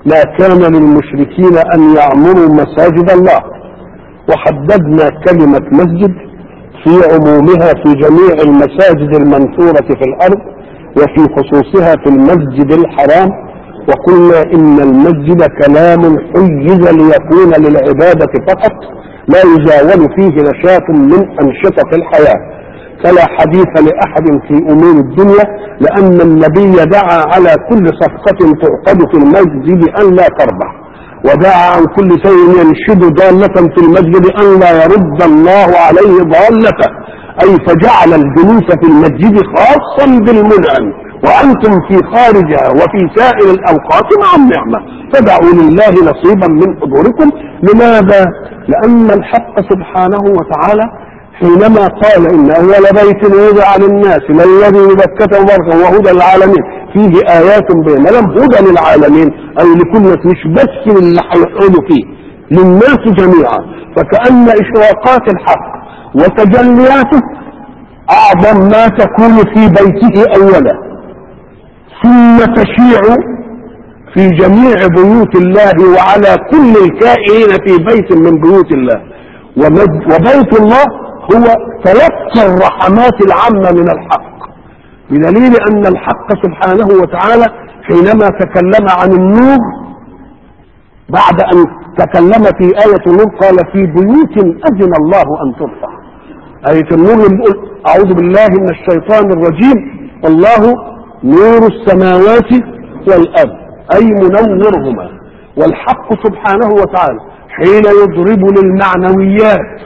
ما كان للمشركين أن يعمروا مساجد الله وحددنا كلمة مسجد في عمومها في جميع المساجد المنثورة في الأرض وفي خصوصها في المسجد الحرام وقلنا إن المسجد كلام حيز ليكون للعبادة فقط لا يزاول فيه نشاط من أنشطة الحياة فلا حديث لأحد في أمور الدنيا لأن النبي دعا على كل صفقة تعقد في المسجد أن لا تربح ودعا عن كل شيء ينشد ضالة في المسجد أن لا يرد الله عليه ضالته أي فجعل الجلوس في المسجد خاصا بالمنعم وأنتم في خارجها وفي سائر الأوقات مع النعمة فدعوا لله نصيبا من حضوركم لماذا؟ لأن الحق سبحانه وتعالى حينما قال إن أول بيت وضع للناس للذي ببكة مباركا وهدى للعالمين فيه آيات بينة لم هدى للعالمين أي لكل ناس مش بس اللي هيقعدوا فيه للناس جميعا فكأن إشراقات الحق وتجلياته أعظم ما تكون في بيته أولا ثم تشيع في جميع بيوت الله وعلى كل الكائنين في بيت من بيوت الله وبيت الله هو تلقى الرحمات العامة من الحق بدليل أن الحق سبحانه وتعالى حينما تكلم عن النور بعد أن تكلم في آية النور قال في بيوت أذن الله أن ترفع آية النور يقول أعوذ بالله من الشيطان الرجيم الله نور السماوات والأرض أي منورهما والحق سبحانه وتعالى حين يضرب للمعنويات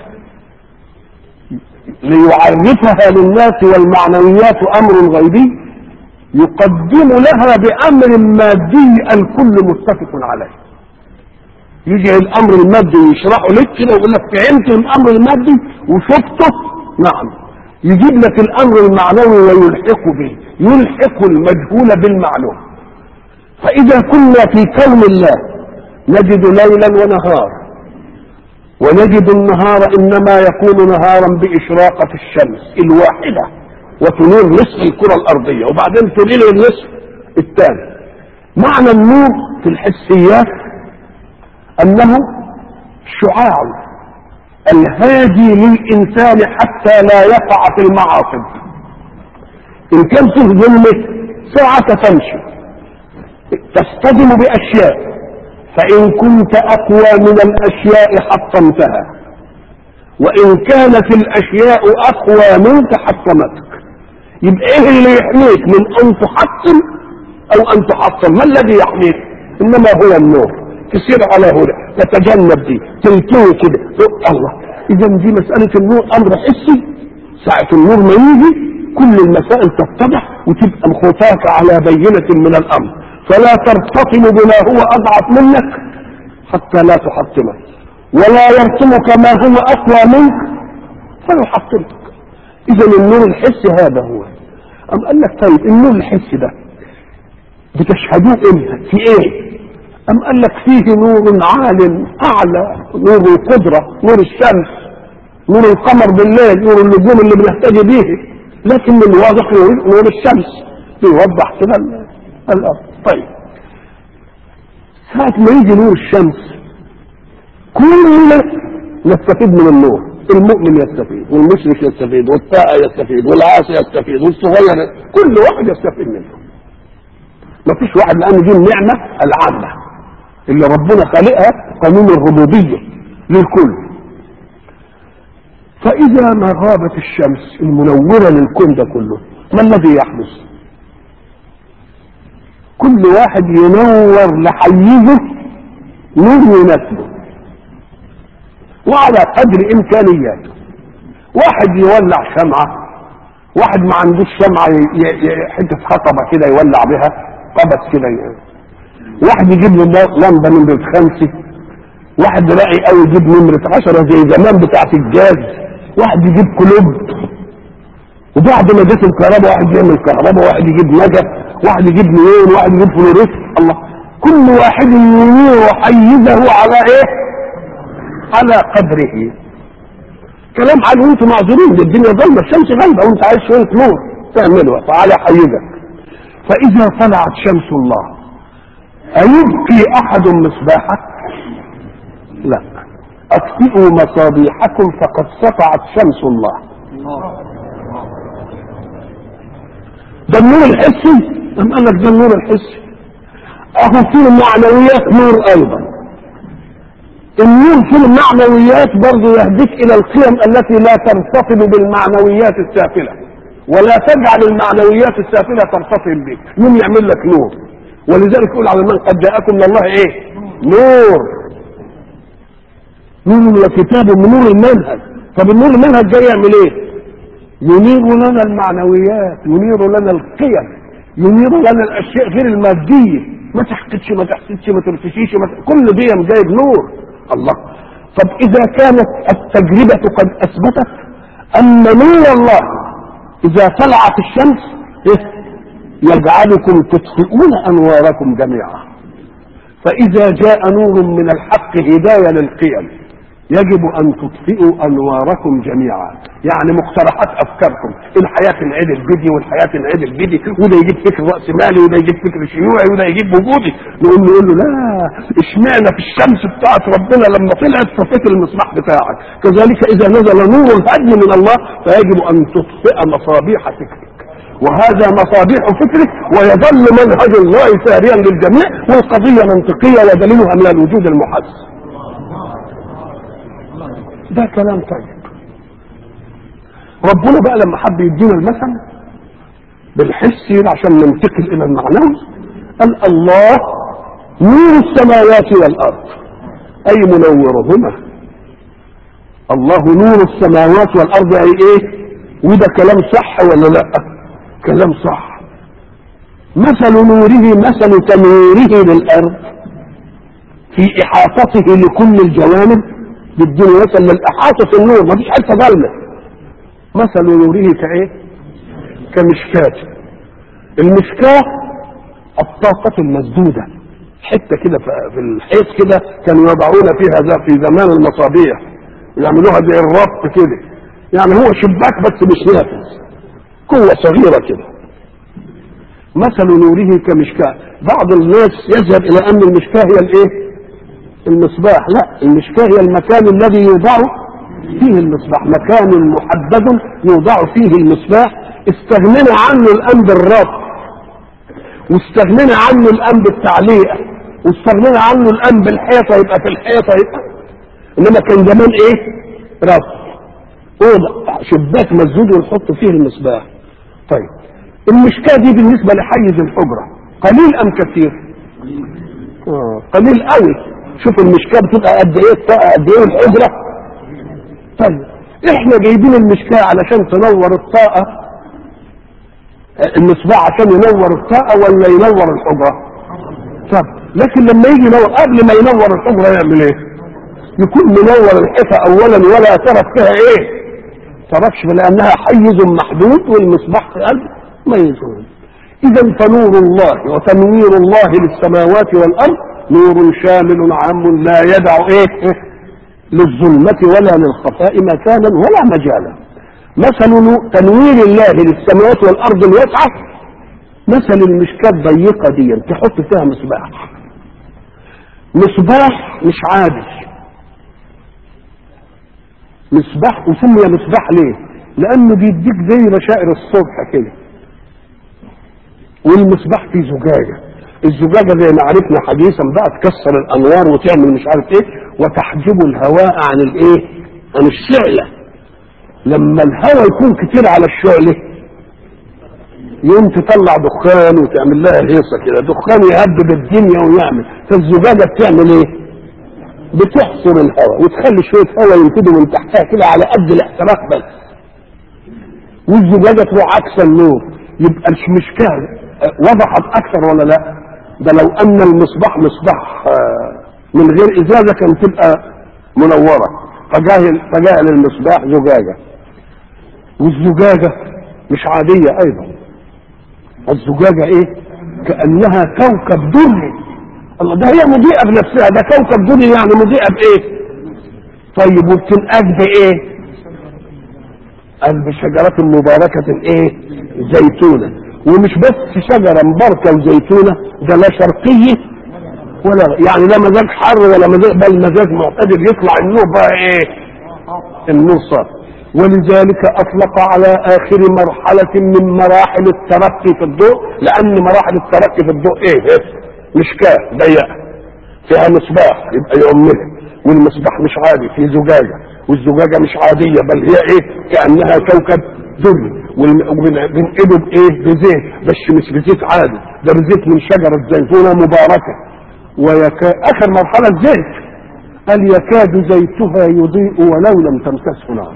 ليعرفها للناس والمعنويات أمر غيبي يقدم لها بأمر مادي الكل متفق عليه يجي الأمر المادي يشرحه لك كده ويقول لك فهمت الأمر المادي وشفته نعم يجيب لك الأمر المعنوي ويلحق به يلحق المجهول بالمعلوم فإذا كنا في كون الله نجد ليلا ونهار ونجد النهار إنما يكون نهارا بإشراقة الشمس الواحدة وتنير نصف الكرة الأرضية وبعدين تنير النصف الثاني معنى النور في الحسيات أنه شعاع الهادي للإنسان حتى لا يقع في المعاصي إن كان فيه ظلمة ساعة تمشي تصطدم بأشياء فإن كنت أقوى من الأشياء حطمتها وإن كانت الأشياء أقوى منك حطمتك يبقى إيه اللي يحميك من أن تحطم أو أن تحطم ما الذي يحميك إنما هو النور تسير على هدى تتجنب دي تلتوي كده الله إذا دي مسألة النور أمر حسي ساعة النور ما يجي كل المسائل تتضح وتبقى مخوفاك على بينة من الأمر فلا ترتطم بما هو أضعف منك حتى لا تحطمه ولا يرتمك ما هو أقوى منك فيحطمك إذا النور الحسي هذا هو أم قال لك طيب النور الحسي ده بتشهدوه امتى في ايه أم قال لك فيه نور عال أعلى نور القدرة نور الشمس نور القمر بالليل نور النجوم اللي بنهتدي به لكن من واضح نور الشمس بيوضح كده الأرض طيب ساعة ما يجي نور الشمس كلنا نستفيد من النور المؤمن يستفيد والمشرك يستفيد والطائع يستفيد والعاصي يستفيد والصغير كل واحد يستفيد منه ما فيش واحد لأن دي النعمة العامة اللي ربنا خالقها قانون الربوبية للكل فإذا ما غابت الشمس المنورة للكون ده كله ما الذي يحدث؟ كل واحد ينور لحيزه نور يناسبه وعلى قدر امكانياته واحد يولع شمعة واحد ما عندوش شمعة ي- ي- حتة حطبة كده يولع بها قبس كده ي- واحد يجيب له لمبة نمرة خمسة واحد راعي قوي يجيب نمرة عشرة زي زمان بتاعت الجاز واحد يجيب كلوب وبعد ما جت الكهرباء واحد يعمل كهرباء واحد يجيب نجف واحد يجيب نيون واحد يجيب فلوريس الله كل واحد ينير حيزه على ايه على قدره كلام على وانتم معذورين دي الدنيا ظلمه الشمس غايبه وانت عايز شويه نور تعمله فعلى حيزك فاذا طلعت شمس الله أيبقي أحد مصباحه لا أطفئوا مصابيحكم فقد سطعت شمس الله ده النور الحسي أم قال لك ده النور الحسي أهو فيه معنويات نور أيضا النور في المعنويات برضه يهديك إلى القيم التي لا ترتطم بالمعنويات السافلة ولا تجعل المعنويات السافلة ترتطم بك يوم يعمل لك نور ولذلك يقول على من قد جاءكم من الله ايه نور نور وكتاب من نور المنهج طب النور المنهج جاي يعمل ايه ينير لنا المعنويات ينير لنا القيم ينير لنا الاشياء غير الماديه ما تحقدش ما تحسدش ما ترتشيش ما ت... كل دي جايب نور الله طب اذا كانت التجربه قد اثبتت ان نور الله اذا طلعت الشمس إيه؟ يجعلكم تطفئون انواركم جميعا فاذا جاء نور من الحق هدايه للقيم يجب ان تطفئوا انواركم جميعا يعني مقترحات افكاركم الحياه تنعدل بدي والحياه تنعدل بدي وده يجيب فكر راس مالي وده يجيب فكر شيوعي وده يجيب وجودي نقول له يقول له لا اشمعنى في الشمس بتاعت ربنا لما طلعت طفيت المصباح بتاعك كذلك اذا نزل نور الهدي من الله فيجب ان تطفئ مصابيح فكرك وهذا مصابيح فكرك ويظل منهج الله ساريا للجميع والقضيه منطقيه ودليلها من الوجود المحس ده كلام طيب ربنا بقى لما حب يدينا المثل بالحس عشان ننتقل الى المعنوي قال الله نور السماوات والارض اي منورهما الله نور السماوات والارض اي ايه وده كلام صح ولا لا كلام صح مثل نوره مثل تنويره للارض في احاطته لكل الجوانب بالدنيا مثل للإحاطة النور ما فيش حتة ضلمة مثل نوره كإيه؟ كمشكاة المشكاة الطاقة المسدودة حتة كده في الحيط كده كانوا يضعون فيها ذا في زمان المصابيح يعملوها زي الربط كده يعني هو شباك بس مش نافذ قوة صغيرة كده مثل نوره كمشكاة بعض الناس يذهب إلى أن المشكاة هي الإيه؟ المصباح لا المشكاة هي المكان الذي يوضع فيه المصباح مكان محدد يوضع فيه المصباح استغنينا عنه الان بالربط واستغنينا عنه الان بالتعليق واستغنينا عنه الان بالحيطه يبقى في الحيطه يبقى انما كان زمان ايه ربط اوضه شباك مسدود ونحط فيه المصباح طيب المشكاة دي بالنسبة لحيز الحجرة قليل ام كثير آه. قليل قوي شوف المشكاه بتبقى قد ايه الطاقه قد ايه الحجره طيب احنا جايبين المشكاه علشان تنور الطاقه المصباح عشان ينور الطاقه ولا ينور الحجره طب لكن لما يجي ينور قبل ما ينور الحجره يعمل ايه يكون منور الحيطه اولا ولا ترك فيها ايه تركش لانها حيز محدود والمصباح في قلب ما يزول اذا فنور الله وتنوير الله للسماوات والارض نور شامل عام لا يدع ايه للظلمة ولا للخفاء مكانا ولا مجالا مثل تنوير الله للسماوات والارض الواسعة مثل المشكاة الضيقة دي تحط فيها مصباح مصباح مش عادي مصباح وسمي مصباح ليه لانه بيديك زي بشائر الصبح كده والمصباح فيه زجاجه الزجاجة زي ما عرفنا حديثا بقى تكسر الأنوار وتعمل مش عارف إيه وتحجب الهواء عن الإيه؟ عن الشعلة لما الهواء يكون كتير على الشعلة يوم تطلع دخان وتعمل لها هيصة كده دخان يهبب الدنيا ويعمل فالزجاجة بتعمل إيه؟ بتحصر الهواء وتخلي شوية هواء ينتدوا من تحتها كده على قد الاحتراق بس والزجاجة تروح عكس النور يبقى المشكاه وضحت أكثر ولا لا؟ ده لو ان المصباح مصباح من غير ازازه كان تبقى منوره فجاء فجاء للمصباح زجاجه والزجاجه مش عاديه ايضا الزجاجه ايه كانها كوكب دري الله ده هي مضيئه بنفسها ده كوكب دري يعني مضيئه بايه طيب وبتنقاد بايه قال بشجرة مباركة ايه زيتونة ومش بس شجرة مباركة وزيتونة ده لا شرقية ولا يعني لا مزاج حر ولا مزاج بل مزاج معتدل يطلع النور بقى ايه النور صار ولذلك اطلق على اخر مرحلة من مراحل الترقي في الضوء لان مراحل الترقي في الضوء ايه, إيه؟ مشكاة ضيقة فيها مصباح يبقى يؤمنها والمصباح مش عادي في زجاجة والزجاجة مش عادية بل هي ايه كأنها كوكب دري وبنقله بايه بزيت بس مش بزيت عادي ده بزيت من شجرة زيتونة مباركة ويكا اخر مرحلة الزيت قال يكاد زيتها يضيء ولو لم تمسسه نار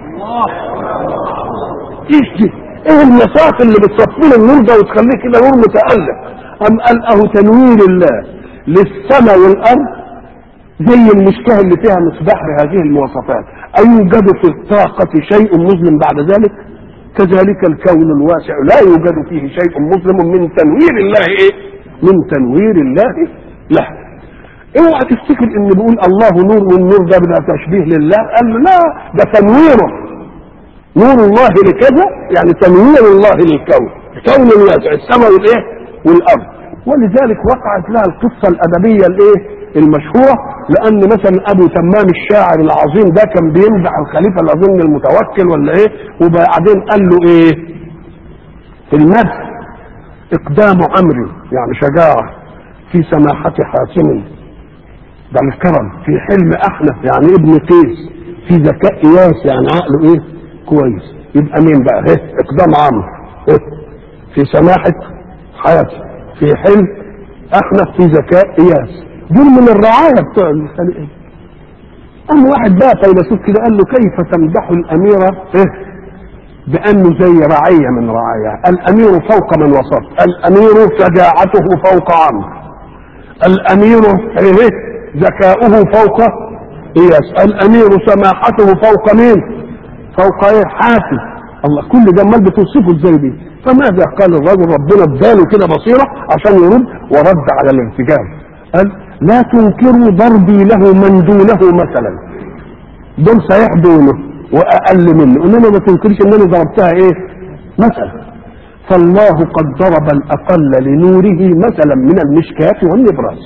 ايش دي ايه المسافة اللي بتصفي النور ده وتخليه كده نور متألق ام قال اهو تنوير الله للسماء والارض زي المشكاه اللي فيها مصباح بهذه المواصفات ايوجد في الطاقة شيء مظلم بعد ذلك كذلك الكون الواسع لا يوجد فيه شيء مظلم من تنوير الله ايه من تنوير الله له اوعى تفتكر ان بيقول الله نور والنور ده بلا تشبيه لله قال له لا ده تنويره نور الله لكذا يعني تنوير الله للكون الكون الواسع السماء والايه والارض ولذلك وقعت لها القصه الادبيه الايه المشهوره لان مثلا ابو تمام الشاعر العظيم ده كان بيمدح الخليفه الاظن المتوكل ولا ايه وبعدين قال له ايه في المدح اقدام عمرو يعني شجاعه في سماحه حاتم ده الكرم في حلم احنف يعني ابن قيس في ذكاء اياس يعني عقله ايه كويس يبقى مين بقى ايه اقدام عمرو إيه؟ في سماحه حاتم في حلم احنف في ذكاء اياس دول من الرعايه بتوع الخليقه قام واحد بقى فيلسوف كده قال له كيف تمدح الاميره إيه؟ بانه زي رعيه من رعايا الامير فوق من وصف الامير شجاعته فوق عمرو الامير إيه؟ ذكاؤه فوق اياس الامير سماحته فوق مين فوق ايه حاتم الله كل ده امال بتوصفه ازاي دي فماذا قال الرجل ربنا اداله كده بصيره عشان يرد ورد على الارتجال قال لا تنكروا ضربي له من دونه مثلا دول صحيح دونه واقل منه انما ما تنكرش ان انا ضربتها ايه مثلا فالله قد ضرب الاقل لنوره مثلا من المشكاة والنبراس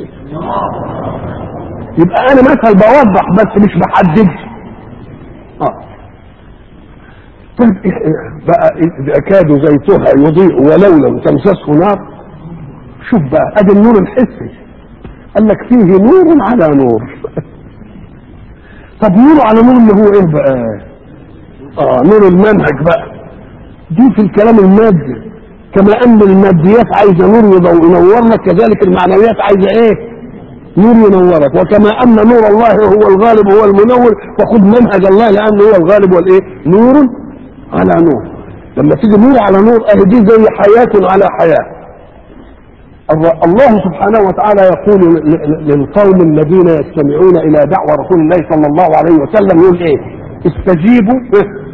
يبقى انا مثل بوضح بس مش بحدد اه طيب بقى يكاد زيتها يضيء ولو لم تمسسه نار شوف بقى ادي النور الحسي قال لك فيه نور على نور طب نور على نور اللي هو ايه بقى اه نور المنهج بقى دي في الكلام المادي كما ان الماديات عايزه نور ينور لك كذلك المعنويات عايزه ايه نور ينورك وكما ان نور الله هو الغالب هو المنور فخذ منهج الله لانه هو الغالب والايه نور على نور لما تيجي نور على نور اهي دي زي حياه على حياه الله سبحانه وتعالى يقول للقوم الذين يستمعون الى دعوة رسول الله صلى الله عليه وسلم يقول ايه استجيبوا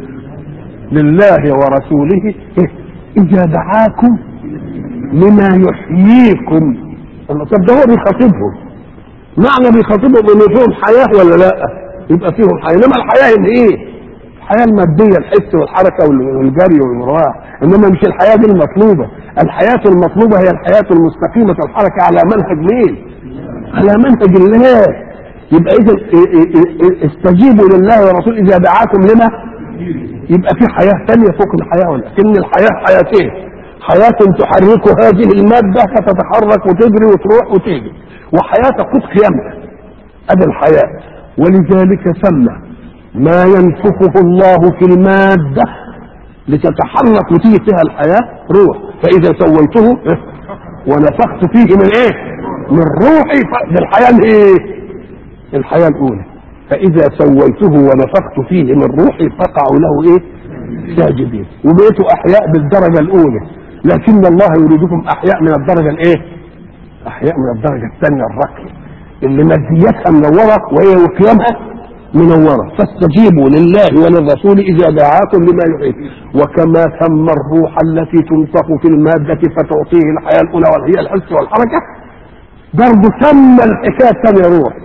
لله ورسوله اذا دعاكم لما يحييكم طب ده هو بيخاطبهم معنى بيخاطبهم ان فيهم حياه ولا لا يبقى فيهم حياه انما الحياه اللي ايه الحياه الماديه الحس والحركه والجري والمروح انما مش الحياه دي المطلوبه الحياه المطلوبه هي الحياه المستقيمه الحركه على منهج مين على منهج الله يبقى اذا استجيبوا لله ورسوله اذا دعاكم لما يبقى في حياه ثانيه فوق الحياه ولكن الحياه حياتين حياه تحرك هذه الماده فتتحرك وتجري وتروح وتيجي وحياه تقود قيامها ادي الحياه ولذلك سمى ما ينفخه الله في المادة لتتحرك وتيجي فيها الحياة روح فإذا سويته ونفخت فيه من إيه؟ من روحي بالحياة الإيه؟ الحياة الأولى فإذا سويته ونفخت فيه من روحي فقعوا له إيه؟ ساجدين وبقيتوا أحياء بالدرجة الأولى لكن الله يريدكم أحياء من الدرجة الإيه؟ أحياء من الدرجة الثانية الرقية اللي ماديتها منورة وهي وقيامها منورة فاستجيبوا لله وللرسول إذا دعاكم لما يحيي وكما ثم الروح التي تنفخ في المادة فتعطيه الحياة الأولى وهي الحس والحركة برضه ثم الحكاية الثانية روح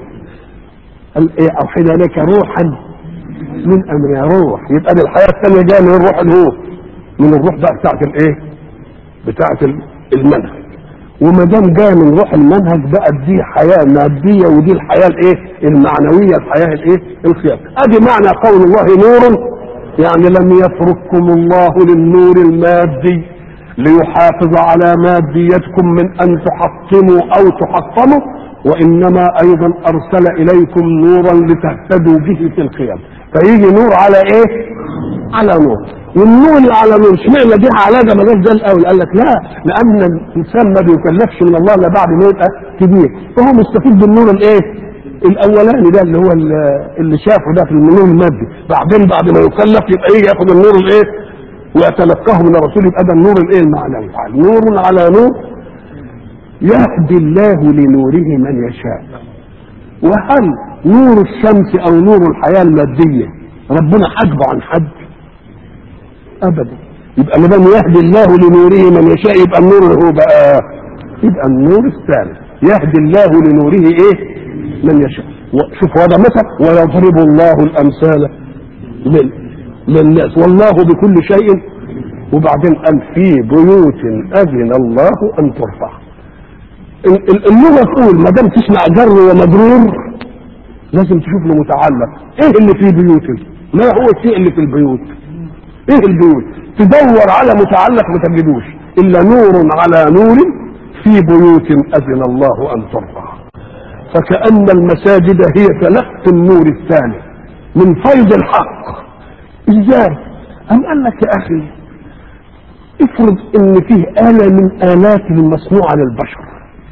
أوحي لك روحا من أمرها روح يبقى دي الحياة الثانية جاية من الروح اللي هو من الروح بقى بتاعت الإيه؟ بتاعت المنهج وما دام جايه من روح المنهج بقت دي حياه ماديه ودي الحياه الايه؟ المعنويه الحياه الايه؟ الخيال. ادي معنى قول الله نور يعني لم يترككم الله للنور المادي ليحافظ على ماديتكم من ان تحطموا او تحطموا وانما ايضا ارسل اليكم نورا لتهتدوا به في القيام فيجي نور على ايه؟ على نور والنور اللي على نور اشمعنى دي علاجه ما جاش ده الاول قال لك لا لان الانسان ما بيكلفش من الله الا بعد ما يبقى كبير فهو مستفيد بالنور الايه؟ الاولاني ده اللي هو اللي شافه ده في النور المادي بعدين بعد ما يكلف يبقى يجي ياخد النور الايه؟ ويتلقاه من الرسول يبقى ده النور الايه المعنوي نور على نور يهدي الله لنوره من يشاء وهل نور الشمس او نور الحياه الماديه ربنا حجبه عن حد ابدا يبقى ما دام يهدي الله لنوره من يشاء يبقى النور اللي هو بقى يبقى النور الثالث يهدي الله لنوره ايه من يشاء شوف هذا مثل ويضرب الله الامثال للناس والله بكل شيء وبعدين قال في بيوت اذن الله ان ترفع اللغه تقول ما دام تسمع جر ومجرور لازم تشوف له متعلق ايه اللي في بيوت ما هو الشيء اللي في البيوت ايه البيوت تدور على متعلق ما تجدوش الا نور على نور في بيوت اذن الله ان ترفع فكأن المساجد هي تلقي النور الثاني من فيض الحق ازاي أم قال لك يا اخي افرض ان فيه آلة من آلات المصنوعة للبشر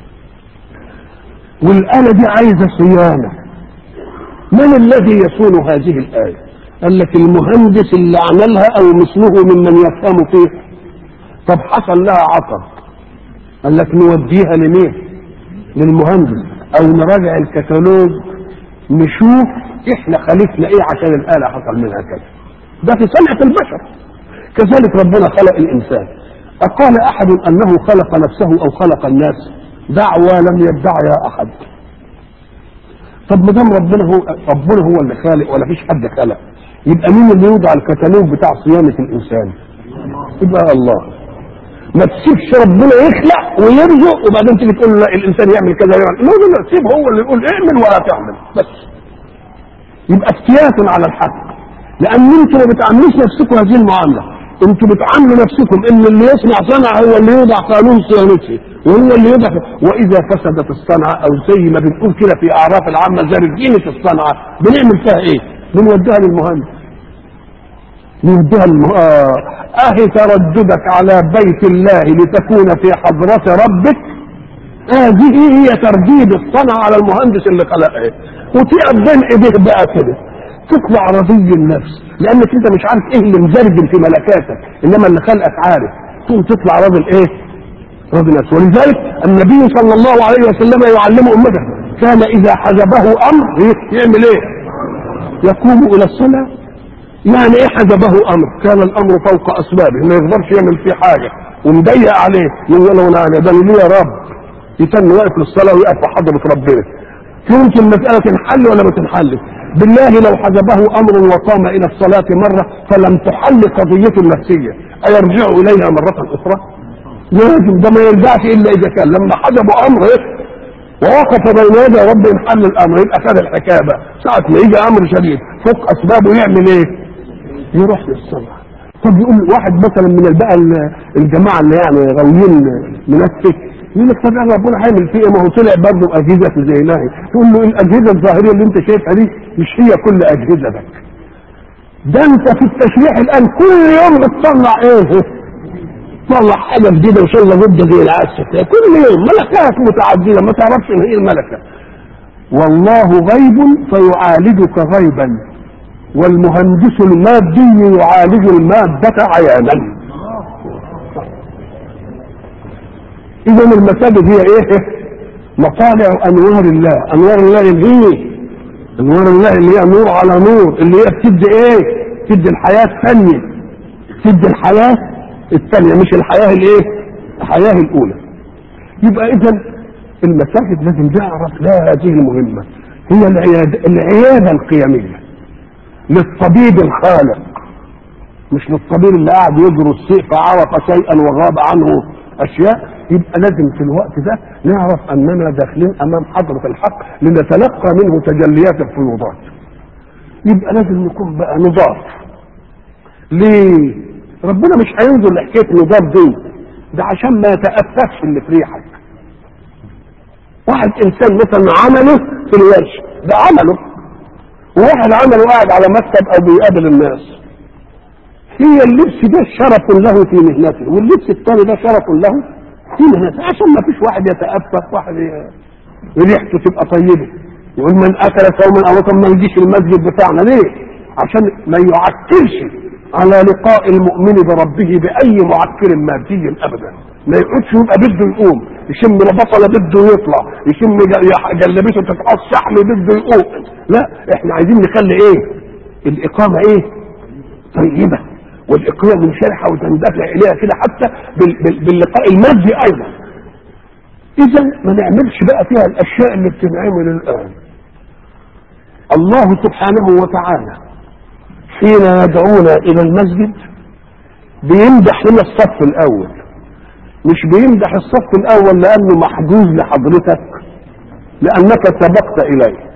والآلة دي عايزة صيانة من الذي يصون هذه الآلة قال لك المهندس اللي عملها او مثله ممن يفهم فيه طب حصل لها عطب قال لك نوديها لمين للمهندس او نراجع الكتالوج نشوف احنا خالفنا ايه عشان الآلة حصل منها كذا ده في صنعة البشر كذلك ربنا خلق الانسان اقال احد انه خلق نفسه او خلق الناس دعوى لم يدعها احد طب ما دام ربنا هو ربنا هو اللي خالق ولا فيش حد خلق يبقى مين اللي يوضع الكتالوج بتاع صيانه الانسان يبقى الله ما تسيبش ربنا يخلق ويرزق وبعدين تيجي تقول لا الانسان يعمل كذا يعمل لا لا لا سيب هو اللي يقول اعمل ولا تعمل بس يبقى افتيات على الحق لان انتوا ما بتعاملوش نفسكم هذه المعامله انتوا بتعاملوا نفسكم ان اللي يصنع صنعه هو اللي يوضع قانون صيانته وهو اللي يوضع واذا فسدت الصنعه او زي ما بنقول كده في اعراف العامه زرجينه الصنعه بنعمل فيها ايه؟ بنوديها للمهندس نوديها للم... آه. اهي ترددك على بيت الله لتكون في حضرة ربك هذه هي ترديد الصنعة على المهندس اللي خلقها وتقف بين ايديه بقى كده تطلع رضي النفس لانك انت مش عارف ايه اللي مزرجن في ملكاتك انما اللي خلقك عارف تقوم تطلع راضي الايه راضي النفس ولذلك النبي صلى الله عليه وسلم يعلم امته كان اذا حجبه امر يعمل ايه يقوم الى الصلاه يعني ايه حجبه امر كان الامر فوق اسبابه ما يقدرش يعمل فيه حاجه ومضيق عليه يقول له انا ده ليه يا رب يتم واقف للصلاه ويقف في حضره ربنا يمكن المساله تنحل ولا ما تنحلش بالله لو حجبه امر وقام الى الصلاه مره فلم تحل قضيته النفسيه ايرجع اليها مره اخرى؟ لازم ده ما يرجعش الا اذا كان لما حجبوا امر إيه؟ ووقف بين يدي رب يحل الامر يبقى خد الحكايه بقى ساعه ما يجي امر شديد فوق اسبابه يعمل ايه؟ يروح للصلاه طب يقول واحد مثلا من بقى الجماعه اللي يعني غاويين منسك يقول لك طب يعني ربنا هيعمل فيه ايه ما هو طلع برضه اجهزه زي ما هي تقول له الاجهزه الظاهريه اللي انت شايفها دي مش هي كل اجهزتك ده انت في التشريح الان كل يوم بتطلع ايه تطلع حاجه جديده ان شاء الله ضد زي العسل كل يوم ملكات متعدده ما تعرفش ان هي الملكه والله غيب فيعالجك غيبا والمهندس المادي يعالج المادة عيانا اذا المساجد هي ايه مطالع انوار الله انوار الله اللي هي انوار الله اللي هي نور على نور اللي هي بتدي ايه بتدي الحياة الثانية بتدي الحياة الثانية مش الحياة الايه الحياة الاولى يبقى اذا المساجد لازم تعرف لها هذه المهمة هي العيادة, العيادة القيمية للطبيب الخالق مش للطبيب اللي قاعد يدرس شيء فعرف شيئا وغاب عنه اشياء يبقى لازم في الوقت ده نعرف اننا داخلين امام حضره الحق لنتلقى منه تجليات الفيوضات يبقى لازم نكون بقى نضاف ليه ربنا مش هينزل لحكايه نضاف دي ده عشان ما يتأففش اللي في ريحك واحد انسان مثلا عمله في الورشه ده عمله وواحد عمله قاعد على مكتب او بيقابل الناس هي اللبس ده شرف له في مهنته واللبس الثاني ده شرف له في مهنته عشان ما فيش واحد يتأفف واحد ي- ريحته تبقى طيبه يقول من اكل صوما او وطن ما يجيش المسجد بتاعنا ليه؟ عشان ما يعكرش على لقاء المؤمن بربه باي معكر مادي ابدا ما يقعدش يبقى بده يقوم يشم البصله بده يطلع يشم ج- جلبيته تتقص شحم بده يقوم لا احنا عايزين نخلي ايه الاقامه ايه طيبه والاقامه منشرحه وتندفع اليها كده حتى بال- بال- باللقاء المادي ايضا اذا ما نعملش بقى فيها الاشياء اللي بتنعمل الان الله سبحانه وتعالى حين يدعونا الى المسجد بيمدح لنا الصف الاول مش بيمدح الصف الاول لانه محجوز لحضرتك لانك سبقت اليه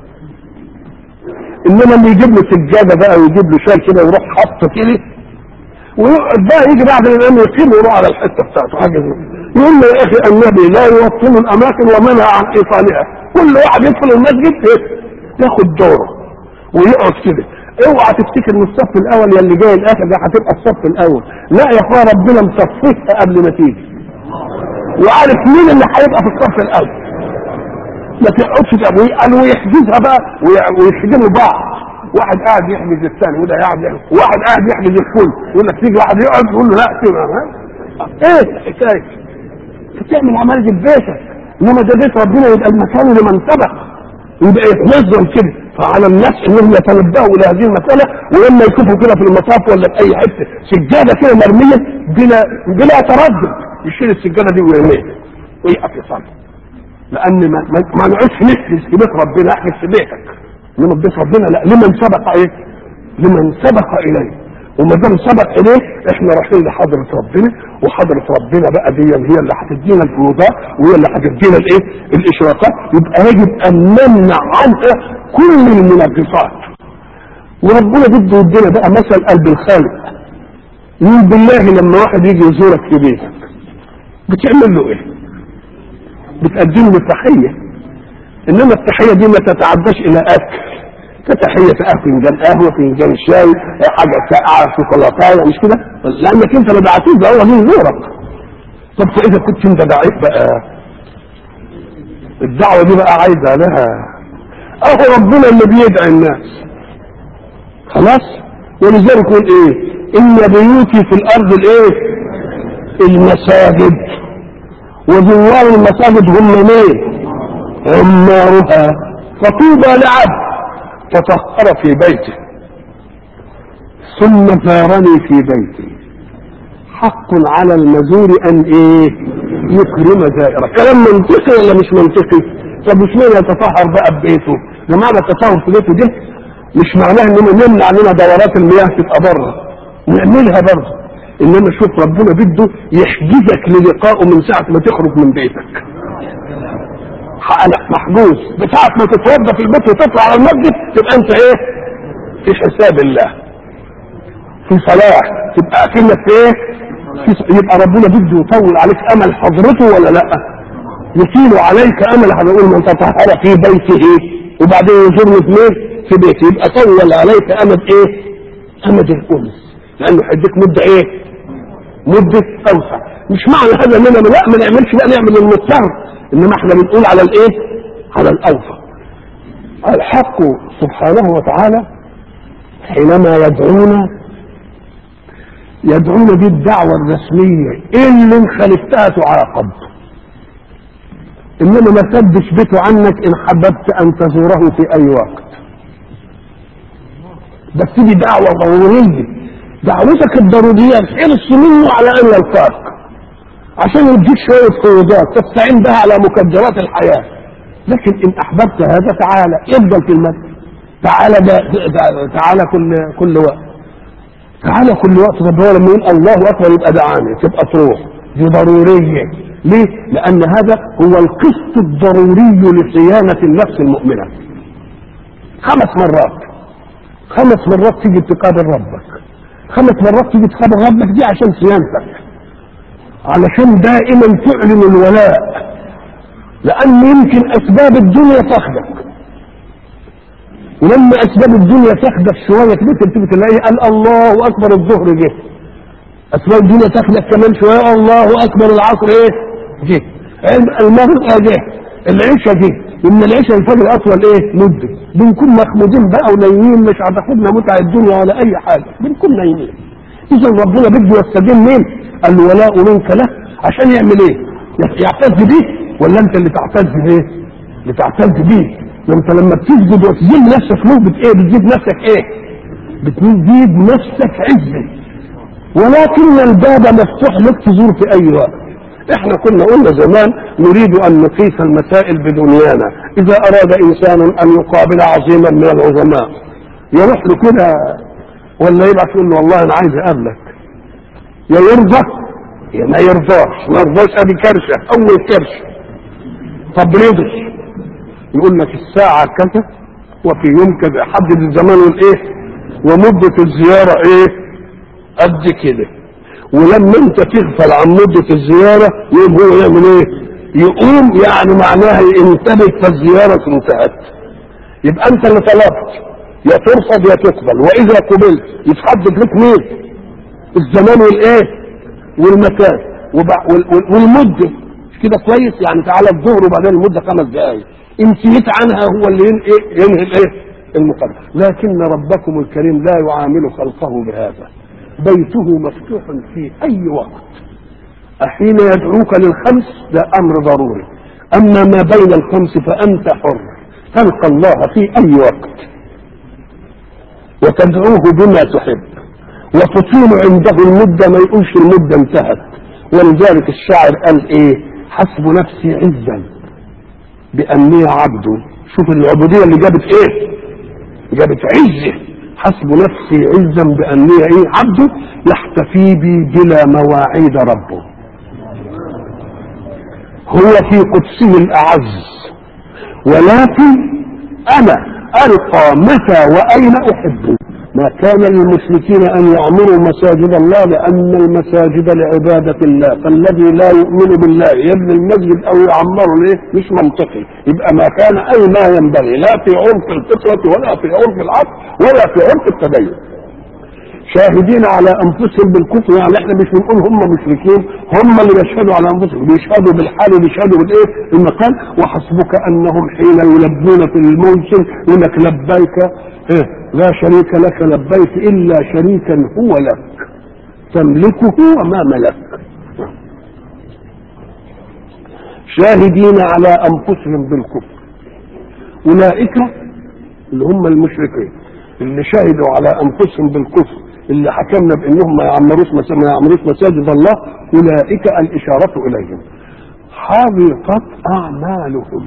انما اللي يجيب له سجاده بقى ويجيب له شال كده ويروح حاطه كده ويقعد بقى يجي بعد الامام يقيم ويروح على الحته بتاعته حاجه زي يقول له يا اخي النبي لا يوطن الاماكن ومنع عن ايصالها كل واحد يدخل المسجد إيه؟ ياخد دوره ويقعد كده اوعى تفتكر ان الصف الاول يا اللي جاي الاخر ده هتبقى الصف الاول لا يا اخويا ربنا مصفيها قبل ما تيجي وعارف مين اللي هيبقى في الصف الاول ما تقعدش تبقى قالوا ويحجزها بقى وي- ويحجزوا بعض واحد قاعد يحجز الثاني وده قاعد يحجز واحد قاعد يحجز الكل يقول لك تيجي واحد يقعد يقول له لا سيبها ها؟ ايه الحكايه بتعمل عمل في بيتك انما ده بيت ربنا يبقى المكان لمن سبق يبقى يتنظم كده فعلى الناس انهم يتنبهوا لهذه المساله ولما يشوفوا كده في المطاف ولا في اي حته سجاده كده مرميه بلا بلا تردد يشيل السجاده دي ويرميها ويقف يصلي لان ما, ما, ما نقعدش نحجز في بيت ربنا احجز في بيتك انما في بيت ربنا لا لمن سبق ايه؟ لمن سبق اليه وما دام سبق اليه احنا رايحين لحضره ربنا وحضره ربنا بقى دي هي اللي هتدينا الفروضات وهي اللي هتدينا الايه؟ الاشراقات يبقى يجب ان نمنع عنها كل المنغصات وربنا بده يدينا بقى مثل قلب الخالق يقول بالله لما واحد يجي يزورك في بيتك بتعمل له ايه؟ بتقدم له تحيه انما التحيه دي ما تتعداش الى اكل كتحيه بقى فنجان قهوه فنجان شاي حاجه ساقعه شوكولاته مش كده لانك انت ما دعيتوش ده هو جه يزورك طب فاذا كنت انت دعيت بقى الدعوه دي بقى عايزه لها اهو ربنا اللي بيدعي الناس خلاص ولذلك يقول ايه ان بيوتي في الارض الايه المساجد وزوار المساجد هم مين عمارها فطوبى لعبد تطهر في بيته ثم زارني في بيتي حق على المزور ان ايه يكرم زائره كلام منطقي ولا مش منطقي طب مش معنى يتطهر بقى ببيته جماعة التطهر في بيته ده مش معناه اننا نمنع لنا دورات المياه تبقى بره نعملها برضه انما شوف ربنا بده يحجزك للقائه من ساعه ما تخرج من بيتك حقك محجوز بساعة ما تتوضى في البيت وتطلع على المسجد تبقى انت ايه في حساب الله في صلاح تبقى اكنك في ايه في يبقى ربنا بده يطول عليك امل حضرته ولا لا يطيل عليك امل هنقول من تطهر في بيته وبعدين يزورني في مين في بيته يبقى طول عليك امد ايه امد الانس لانه هيديك مده ايه مده اوسع مش معنى هذا اننا لا ما نعملش لا نعمل المضطر انما احنا بنقول على الايه على الاوفى الحق سبحانه وتعالى حينما يدعونا يدعونا دي الدعوة الرسمية اللي ان خالفتها تعاقب انما ما سدش بيته عنك ان حببت ان تزوره في اي وقت بس دي دعوة ضرورية دعوتك الضرورية الحرص منه على ان يلقاك عشان يديك شوية فروضات تستعين بها على مكدرات الحياة لكن ان احببت هذا تعالى افضل في المسجد تعالى ده ده تعالى كل كل وقت تعالى كل وقت طب هو لما يقول الله اكبر يبقى دعاني تبقى تروح دي ضروريه ليه؟ لأن هذا هو القسط الضروري لصيانة النفس المؤمنة خمس مرات خمس مرات تيجي تقابل ربك خمس مرات تيجي تقابل ربك دي عشان صيانتك علشان دائما تعلن الولاء لأن يمكن أسباب الدنيا تاخدك ولما أسباب الدنيا تاخدك شوية كده تبتدي تلاقي قال الله أكبر الظهر جه أسباب الدنيا تاخدك كمان شوية الله أكبر العصر إيه جه المغرب جه العشاء جه إن العشاء الفجر أطول إيه مدة بنكون مخمودين بقى ونايمين مش هتاخدنا متع الدنيا ولا أي حاجة بنكون نايمين إذا ربنا بده يستدين مين الولاء منك له عشان يعمل إيه يعتز بيه ولا أنت اللي تعتز بيه اللي تعتز بيه انت لما بتسجد وتزيد نفسك له بت ايه بتزيد نفسك ايه بتزيد نفسك عزه ولكن الباب مفتوح لك تزور في اي وقت احنا كنا قلنا زمان نريد ان نقيس المسائل بدنيانا اذا اراد انسان ان يقابل عظيما من العظماء يروح له كده ولا يبعث يقول له والله انا عايز اقابلك يا يرضى يا ما يرضاش ما يرضاش ادي كرشه اول كرشه طب رضي يقول لك الساعة كذا وفي يوم كذا حدد الزمان والايه ومدة الزيارة ايه قد كده ولما انت تغفل عن مدة الزيارة يقوم هو يعمل ايه يقوم يعني معناها ينتبه فالزيارة انتهت يبقى انت اللي طلبت يا ترفض يا تقبل واذا قبلت يتحدد لك مين الزمان والايه والمكان والمدة كده كويس يعني تعالى الظهر وبعدين المدة خمس دقائق ان نسيت عنها هو اللي ينهي الايه المقدم لكن ربكم الكريم لا يعامل خلقه بهذا بيته مفتوح في اي وقت حين يدعوك للخمس ده امر ضروري اما ما بين الخمس فانت حر تلقى الله في اي وقت وتدعوه بما تحب وتطيل عنده المدة ما يقولش المدة انتهت ولذلك الشاعر قال ايه حسب نفسي عزا بأني عبد شوف العبودية اللي جابت ايه جابت عزة حسب نفسي عزا بأني ايه عبد يحتفي بي بلا مواعيد ربه هو في قدسه الأعز ولكن أنا ألقى متى وأين أحب ما كان للمشركين أن يعمروا مساجد الله لأن المساجد لعبادة الله فالذي لا يؤمن بالله يبني المسجد أو يعمره ليه مش منطقي يبقى ما كان أي ما ينبغي لا في عرف الفطرة ولا في عرف العصر ولا في عرف التدين شاهدين على انفسهم بالكفر يعني احنا مش بنقول هم مشركين هم اللي بيشهدوا على انفسهم بيشهدوا بالحال وبيشهدوا بالايه المكان وحسبك انهم حين يلبون في الموسم يقول لك لبيك إيه لا شريك لك لبيك الا شريكا هو لك تملكه وما ملك شاهدين على انفسهم بالكفر اولئك اللي هم المشركين اللي شهدوا على انفسهم بالكفر اللي حكمنا بانهم ما يعمروش ما يعمروش مساجد الله اولئك الاشاره اليهم حبطت اعمالهم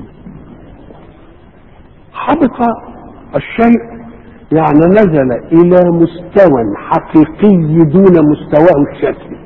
حبط الشيء يعني نزل الى مستوى حقيقي دون مستواه الشكلي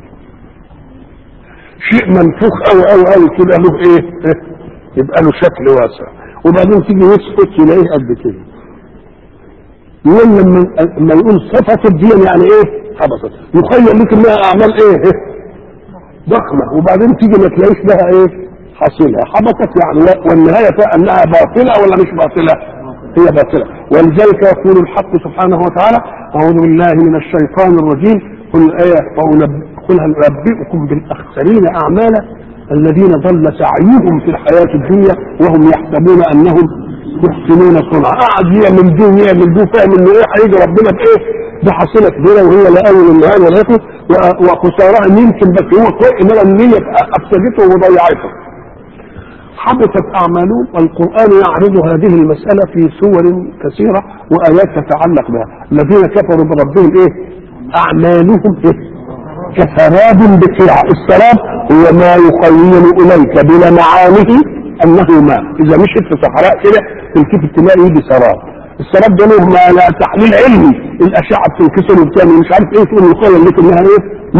شيء منفوخ او او او كده له ايه يبقى له شكل واسع وبعدين تيجي يسقط تلاقيه قد كده يقول لما لما يقول صفة الدين يعني ايه حبطت يخيل لك انها اعمال ايه ضخمة وبعدين تيجي ما تلاقيش لها ايه حاصلها حبطت يعني والنهاية انها باطلة ولا مش باطلة هي باطلة ولذلك يقول الحق سبحانه وتعالى اعوذ بالله من الشيطان الرجيم قل ايه قل هل انبئكم بالاخسرين اعمالا الذين ضل سعيهم في الحياة الدنيا وهم يحسبون انهم يحسنون صنعا قعد يعمل دي ويعمل دي فاهم انه ايه هيجي ربنا بايه بحصيله كبيره وهي لا اول النهار ولا يخلص وخسارها يمكن بس هو كويس انما النيه افسدته وضيعته حبطت اعمالهم والقران يعرض هذه المساله في سور كثيره وايات تتعلق بها الذين كفروا بربهم ايه اعمالهم إيه؟ كسراب بقيع السراب هو ما يخيل اليك بلمعانه انه ماء اذا مشيت في صحراء كده تلتفت تلاقي يجي سراب السراب ده له ما لا تحليل علمي الاشعه بتنكسر وبتعمل مش عارف ايه تقول يخيل لك انها ايه ميه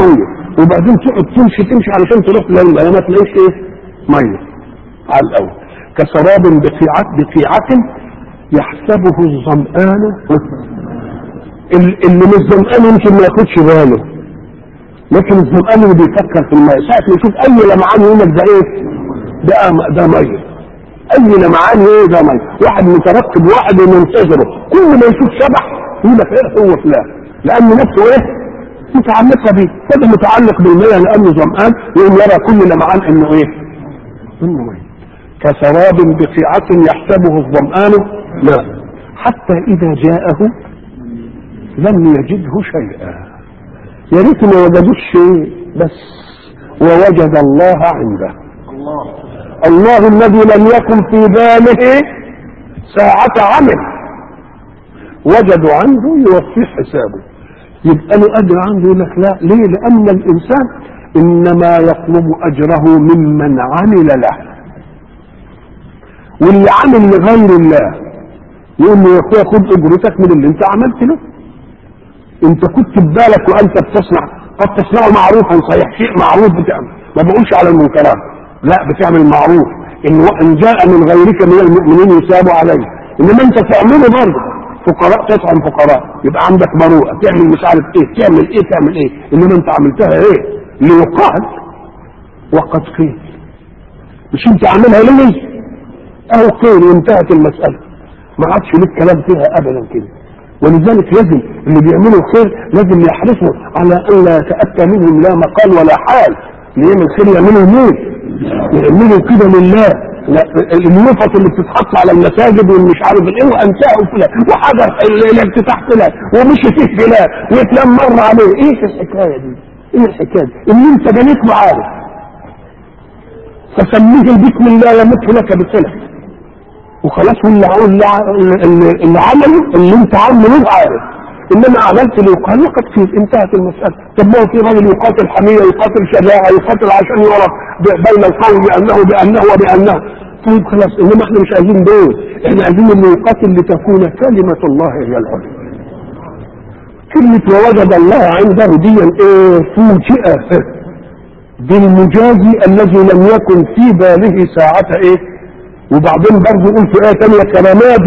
وبعدين تقعد تمشي تمشي علشان تروح للميه ما تلاقيش ايه ميه على الاول كسراب بقيعة بقيعة يحسبه الظمآن ال- اللي مش ظمآن يمكن ما ياخدش باله لكن الظمآن اللي بيفكر في الميه ساعة ما يشوف أي لمعان يقول لك ده إيه؟ ده ده ميه أي لمعان إيه ده ميه واحد مترقب واحد ومنتظره كل ما يشوف شبح يقول لك إيه هو فلان لأن نفسه إيه؟ متعلقة بيه فده متعلق بالمية لأنه ظمآن يقوم يرى كل لمعان إنه إيه؟ إنه ميه كسراب بقيعة يحسبه الظمآن ماء حتى إذا جاءه لم يجده شيئا يا ريت ما وجدوش شيء بس ووجد الله عنده الله الذي لم يكن في باله ساعة عمل وجدوا عنده يوفيه حسابه يبقى له اجر عنده يقول لك لا ليه؟ لان الانسان انما يطلب اجره ممن عمل له واللي عمل لغير الله يقول له يا اخويا خد اجرتك من اللي انت عملت له انت كنت ببالك وانت بتصنع قد تصنع معروفا صحيح شيء معروف بتعمل ما بقولش على المنكرات لا بتعمل معروف ان ان جاء من غيرك من المؤمنين يثاب عليه انما انت تعمله برضه فقراء تطعم فقراء يبقى عندك مروءه تعمل مش عارف ايه تعمل ايه تعمل ايه انما انت عملتها ايه ليقال وقد قيل مش انت عاملها ليه اهو قيل وانتهت المساله ما عادش لك كلام فيها ابدا كده ولذلك لازم اللي بيعملوا خير لازم يحرصوا على ان لا يتاتى منهم لا مقال ولا حال اللي يعمل خير يعملوا مين؟ يعملوا كده لله لا النفط اللي بتتحط على المساجد والمش عارف ايه وانتهى فلان وحجر ال- الافتتاح فلان ومشي فيه فلان وفلان مر عليه ايه الحكايه دي؟ ايه الحكايه دي؟ اللي انت بنيت له عارف فسميه بسم الله يمت لك بصله وخلاص اللي اللي اللي, اللي عمله اللي انت عامله عارف انما عملت اللي يقال وقد في انتهت المساله طب ما هو في راجل يقاتل حميه يقاتل شجاعه يقاتل عشان يعرف ب- بين القوم بانه بانه وبانه طيب خلاص انما احنا مش عايزين دول احنا عايزين اللي يقاتل لتكون كلمه الله هي العليا كلمة ووجد الله عنده دي ايه فوجئ بالمجازي الذي لم يكن في باله ساعة ايه وبعدين برضه يقول في ايه تانية كرماد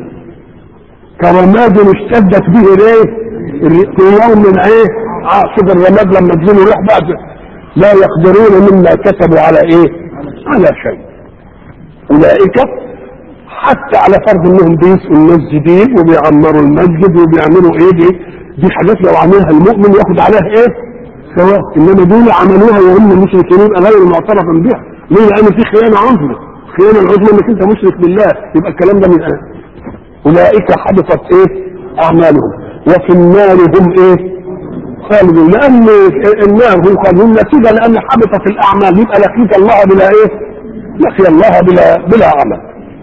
كرماد اشتدت به الايه في يوم من ايه عاصف الرماد لما تجيله روح بعد لا يقدرون مما كسبوا على ايه على شيء اولئك حتى على فرض انهم بيسقوا المسجدين وبيعمروا المسجد وبيعملوا ايه دي دي حاجات لو عملها المؤمن ياخد عليها ايه سواء انما دول عملوها وهم مشركين غير معترف بها ليه لان في خيانه عظمى الخيانه العظمى انك انت مشرك بالله يبقى الكلام ده من ايه اولئك حبطت ايه اعمالهم وفي النار هم ايه خالدون لان النار هم خالدون نتيجه لان حبطت الاعمال يبقى لقيت الله بلا ايه لقي الله بلا بلا عمل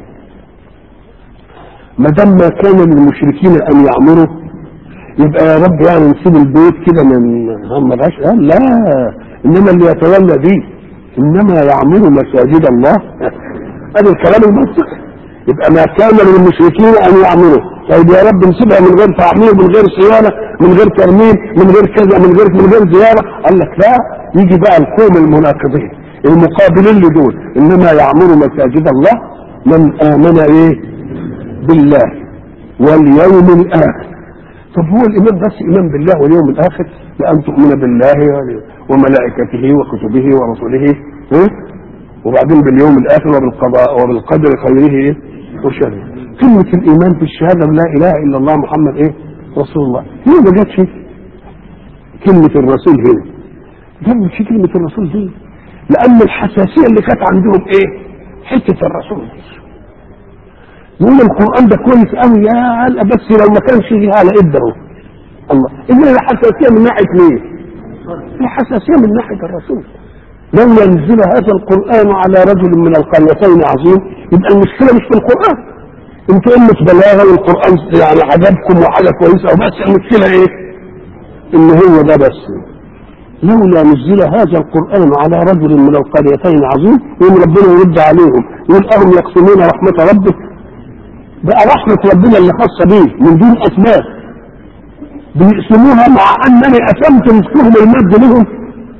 ما دام ما كان للمشركين ان يعمروا يبقى يا رب يعني نسيب البيت كده من هم ملهاش لا انما اللي يتولى دي انما يعمر مساجد الله هذا الكلام المنطقي يبقى ما كان للمشركين ان يعمروا طيب يا رب نسيبها من غير تعمير من غير صيانه من غير ترميم من غير كذا من غير من غير زياره قال لك لا يجي بقى القوم المناقضين المقابلين لدول انما يعمر مساجد الله من امن ايه بالله واليوم الاخر طب هو الايمان بس ايمان بالله واليوم الاخر لان تؤمن بالله وملائكته وكتبه ورسله إيه؟ وبعدين باليوم الاخر وبالقضاء وبالقدر خيره إيه؟ وشره كلمة الإيمان في الشهادة لا إله إلا الله محمد إيه؟ رسول الله ليه ما جاتش كلمة الرسول هنا؟ جابوا شي كلمة الرسول دي لأن الحساسية اللي كانت عندهم إيه؟ حتة الرسول دي يقول القرآن ده كويس قوي يا هلا بس لو ما كانش فيه على قدره الله إذا الحساسية من ناحية مين؟ الحساسية من ناحية الرسول لو ينزل هذا القرآن على رجل من القريتين عظيم يبقى المشكلة مش في القرآن انتوا قلة بلاغة والقرآن يعني عجبكم وحاجة كويسة وبس المشكلة ايه؟ ان هو ده بس لولا نزل هذا القرآن على رجل من القريتين عظيم يقوم ربنا يرد عليهم يقول أهم يقسمون رحمة ربك بقى رحمة ربنا اللي خاصة بيه من دون أسباب بيقسموها مع أنني أسمت رزقهم المد لهم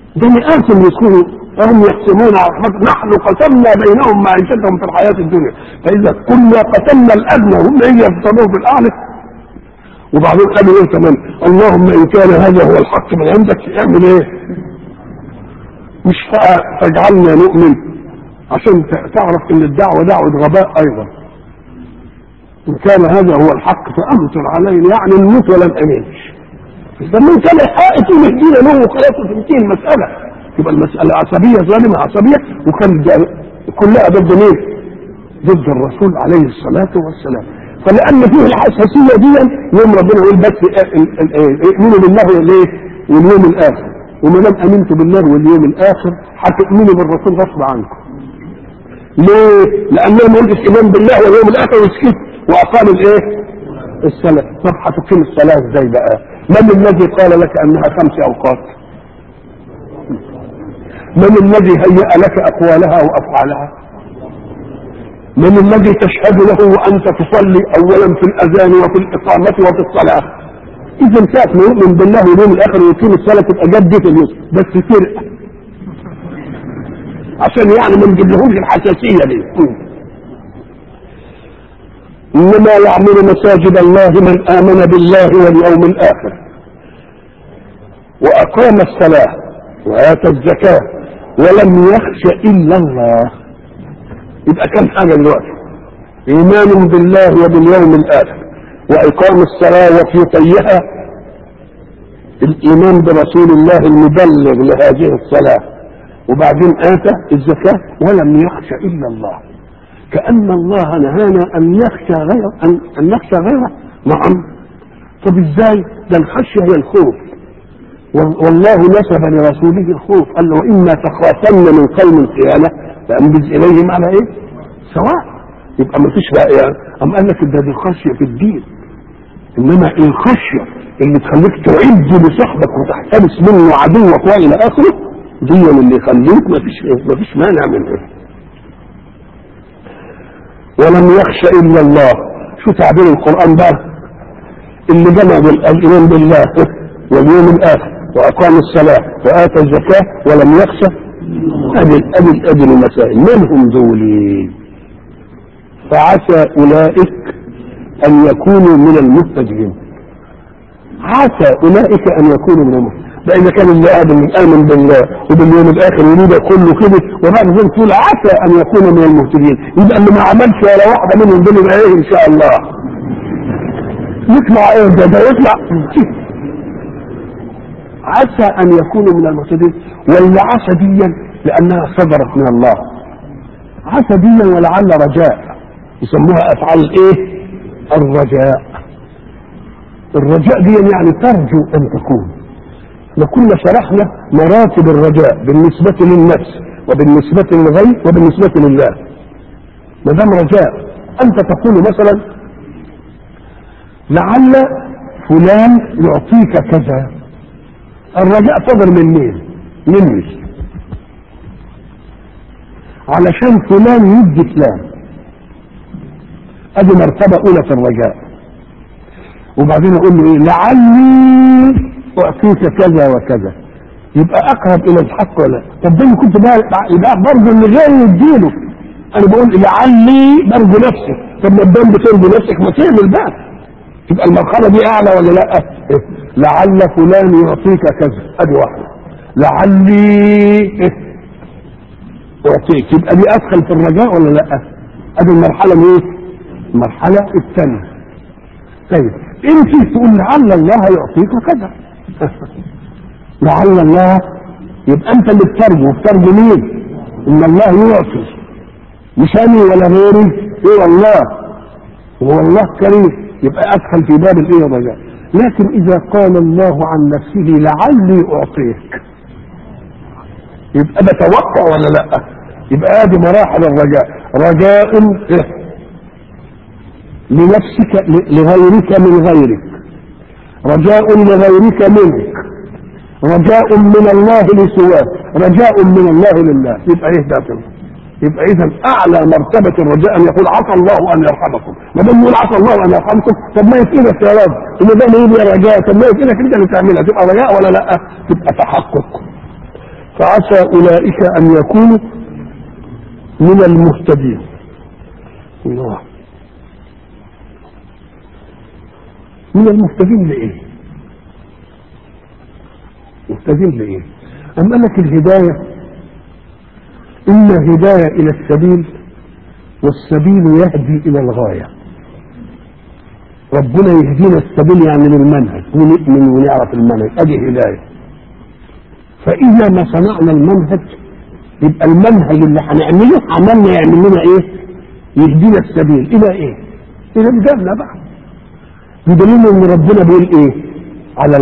ده مئات يذكروا هم يقسمون على رحمة نحن قسمنا بينهم معيشتهم في الحياة الدنيا فإذا كنا قسمنا الأدنى هم يجي يفتنوه بالأعلى وبعدين قالوا ايه كمان اللهم ان كان هذا هو الحق من عندك اعمل ايه مش فاجعلنا نؤمن عشان تعرف ان الدعوة دعوة غباء ايضا ان كان هذا هو الحق فامطر علينا يعني نموت ولا نامنش لما كان حائط يهدينا له وخلاص تنتهي المسألة يبقى المسألة عصبية ظالمة عصبية وكان كلها ضد مين؟ ضد الرسول عليه الصلاة والسلام فلان فيه الحساسيه دي يوم ربنا يقول بس امنوا بالله والايه واليوم الاخر وما دام امنتوا بالله واليوم الاخر هتؤمنوا بالرسول غصب عنكم ليه؟ لانه ما قلتش ايمان بالله واليوم الاخر وسكت واقام الايه؟ الصلاه طب هتقيم الصلاه ازاي بقى؟ من الذي قال لك انها خمس اوقات؟ من الذي هيأ لك اقوالها وافعالها؟ من الذي تشهد له وانت تصلي اولا في الاذان وفي الاقامه وفي الصلاه اذا ساعه ما يؤمن بالله واليوم الاخر ويقيم الصلاه تبقى جدة اليوم بس فرقه عشان يعني ما نجيبلهمش الحساسيه دي انما يعمر مساجد الله من امن بالله واليوم الاخر واقام الصلاه واتى الزكاه ولم يخش الا الله يبقى كم حاجه دلوقتي ايمان بالله وباليوم الاخر واقام الصلاه وفي طيها الايمان برسول الله المبلغ لهذه الصلاه وبعدين اتى الزكاه ولم يخش الا الله كان الله نهانا ان يخشى غير ان, أن نخشى غيره نعم طب ازاي ده الخشيه هي الخوف والله نسب لرسوله الخوف قال له واما تخافن من قوم خيانه فانبذ اليهم على ايه؟ سواء يبقى ما فيش بقى يعني أم قال لك ده دي الخشيه في الدين انما الخشيه اللي تخليك تعد لصاحبك وتحتبس منه عدوك والى اخره دي اللي يخليك ما فيش ايه ما فيش مانع منها ولم يخش الا الله شو تعبير القران بقى اللي جمع الايمان بالله واليوم الاخر واقام الصلاه واتى الزكاه ولم يخشى ادي ادي ادي المسائل من هم دول فعسى اولئك ان يكونوا من المهتدين عسى اولئك ان يكونوا من المهتدين ده اذا كان اللي ادم امن بالله وباليوم الاخر يريد كله كده وبعد ذلك تقول عسى ان يكون من المهتدين يبقى اللي ما عملش ولا واحده منهم دول يبقى ايه ان شاء الله يطلع ايه ده ده يطلع عسى ان يكونوا من المهتدين ولا عسى ديا لانها صدرت من الله عسى ديا ولعل رجاء يسموها افعال ايه الرجاء الرجاء دي يعني ترجو ان تكون لكنا شرحنا مراتب الرجاء بالنسبة للنفس وبالنسبة للغير وبالنسبة لله ما دام رجاء أنت تقول مثلا لعل فلان يعطيك كذا الرجاء صدر من مين؟ مني علشان فلان يدي فلان ادي مرتبة اولى في الرجاء وبعدين اقول له ايه لعلي اعطيك كذا وكذا يبقى اقرب الى الحق ولا طب ده كنت بقى يبقى برضه اللي غير يديله انا بقول لعلي برضه نفسك طب ما الدم بترضي نفسك ما تعمل بقى تبقى المرحله دي اعلى ولا لا إيه؟ لعل فلان يعطيك كذا ادي واحده لعلي إيه؟ اعطيك يبقى دي ادخل في الرجاء ولا لا ادي المرحله ايه المرحله الثانيه طيب انت تقول لعل الله يعطيك كذا لعل الله يبقى انت اللي بترجو بترجو مين ان الله يعطي مش انا ولا غيري هو الله هو الله كريم يبقى ادخل في باب الايه الرجاء لكن اذا قال الله عن نفسه لعلي اعطيك يبقى بتوقع ولا لا يبقى هذه مراحل الرجاء رجاء لنفسك لغيرك من غيرك رجاء لغيرك منك رجاء من الله لسواك رجاء من الله لله يبقى ايه ده يبقى اذا اعلى مرتبه الرجاء ان يقول عسى الله ان يرحمكم ما دام يقول عسى الله ان يرحمكم طب ما يفيدك يا رب وما دام يقول يا رجاء طب ما يفيدك انت اللي تعملها تبقى رجاء ولا لا تبقى تحقق فعسى اولئك ان يكونوا من المهتدين الله من المهتدين لايه مهتدين لايه ام قال لك الهدايه اما هدايه الى السبيل والسبيل يهدي الى الغايه ربنا يهدينا السبيل يعني للمنهج ونؤمن ونعرف المنهج ادي هدايه فاذا ما صنعنا المنهج يبقى المنهج اللي هنعمله عملنا يعمل لنا ايه يهدينا السبيل الى ايه الى الجنه بقى بدليل ان ربنا بيقول ايه على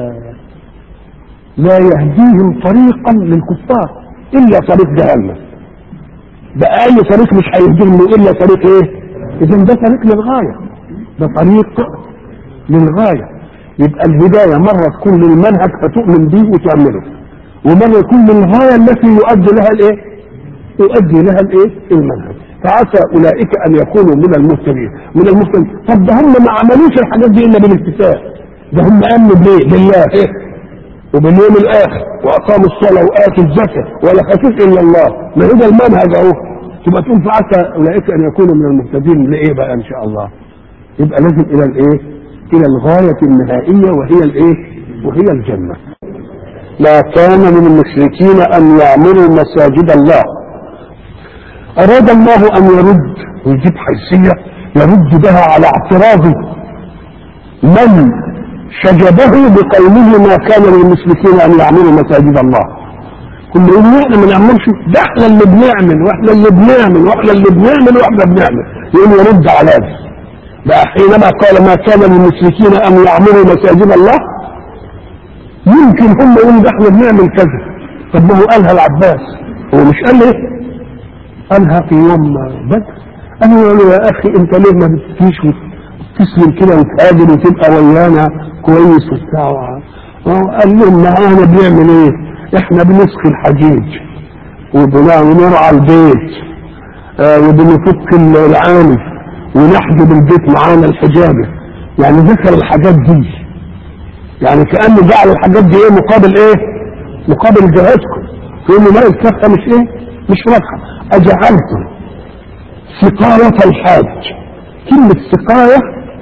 لا يهديهم طريقا للكفار الا طريق جهنم ده اي طريق مش هيهديهم الا طريق ايه اذا ده طريق للغايه ده طريق للغايه يبقى الهدايه مره تكون للمنهج فتؤمن به وتعمله ومره يكون للغايه التي يؤدي لها الايه يؤدي لها الايه المنهج فعسى اولئك ان يكونوا من المهتدين من المهتدين طب ده هم ما عملوش الحاجات دي الا بالاتفاق ده هم امنوا بايه بالله إيه؟ وباليوم الاخر واقاموا الصلاه واتوا الزكاه ولا خافوش الا الله ما هو ده المنهج اهو تبقى تقول فعسى اولئك ان يكونوا من المهتدين لايه بقى ان شاء الله يبقى لازم الى الايه الى الغايه النهائيه وهي الايه وهي الجنه ما كان من المشركين ان يعمروا مساجد الله اراد الله ان يرد ويجيب حيثيه يرد بها على اعتراض من شجبه بقوله ما كان للمشركين ان يعمروا مساجد الله كل يقول احنا ما نعملش ده احنا اللي بنعمل واحنا اللي بنعمل واحنا اللي بنعمل واحنا بنعمل يقول يرد على ده بقى حينما قال ما كان للمشركين ان يعمروا مساجد الله يمكن هم يقولوا ده احنا بنعمل كذا طب ما هو قالها العباس هو مش قال ايه؟ قالها في يوم بدر قال له يا اخي انت ليه ما بتجيش تسلم كده وتقابل وتبقى ويانا كويس وبتاع قال لهم معانا بنعمل ايه؟ احنا بنسقي الحجيج وبنرعى البيت آه وبنفك العانف ونحجب البيت معانا الحجابه يعني ذكر الحاجات دي يعني كانه جعل الحاجات دي ايه مقابل ايه؟ مقابل جهادكم تقول له لا الكفه مش ايه؟ مش واضحه اجعلتم سقايه الحاج كلمه سقايه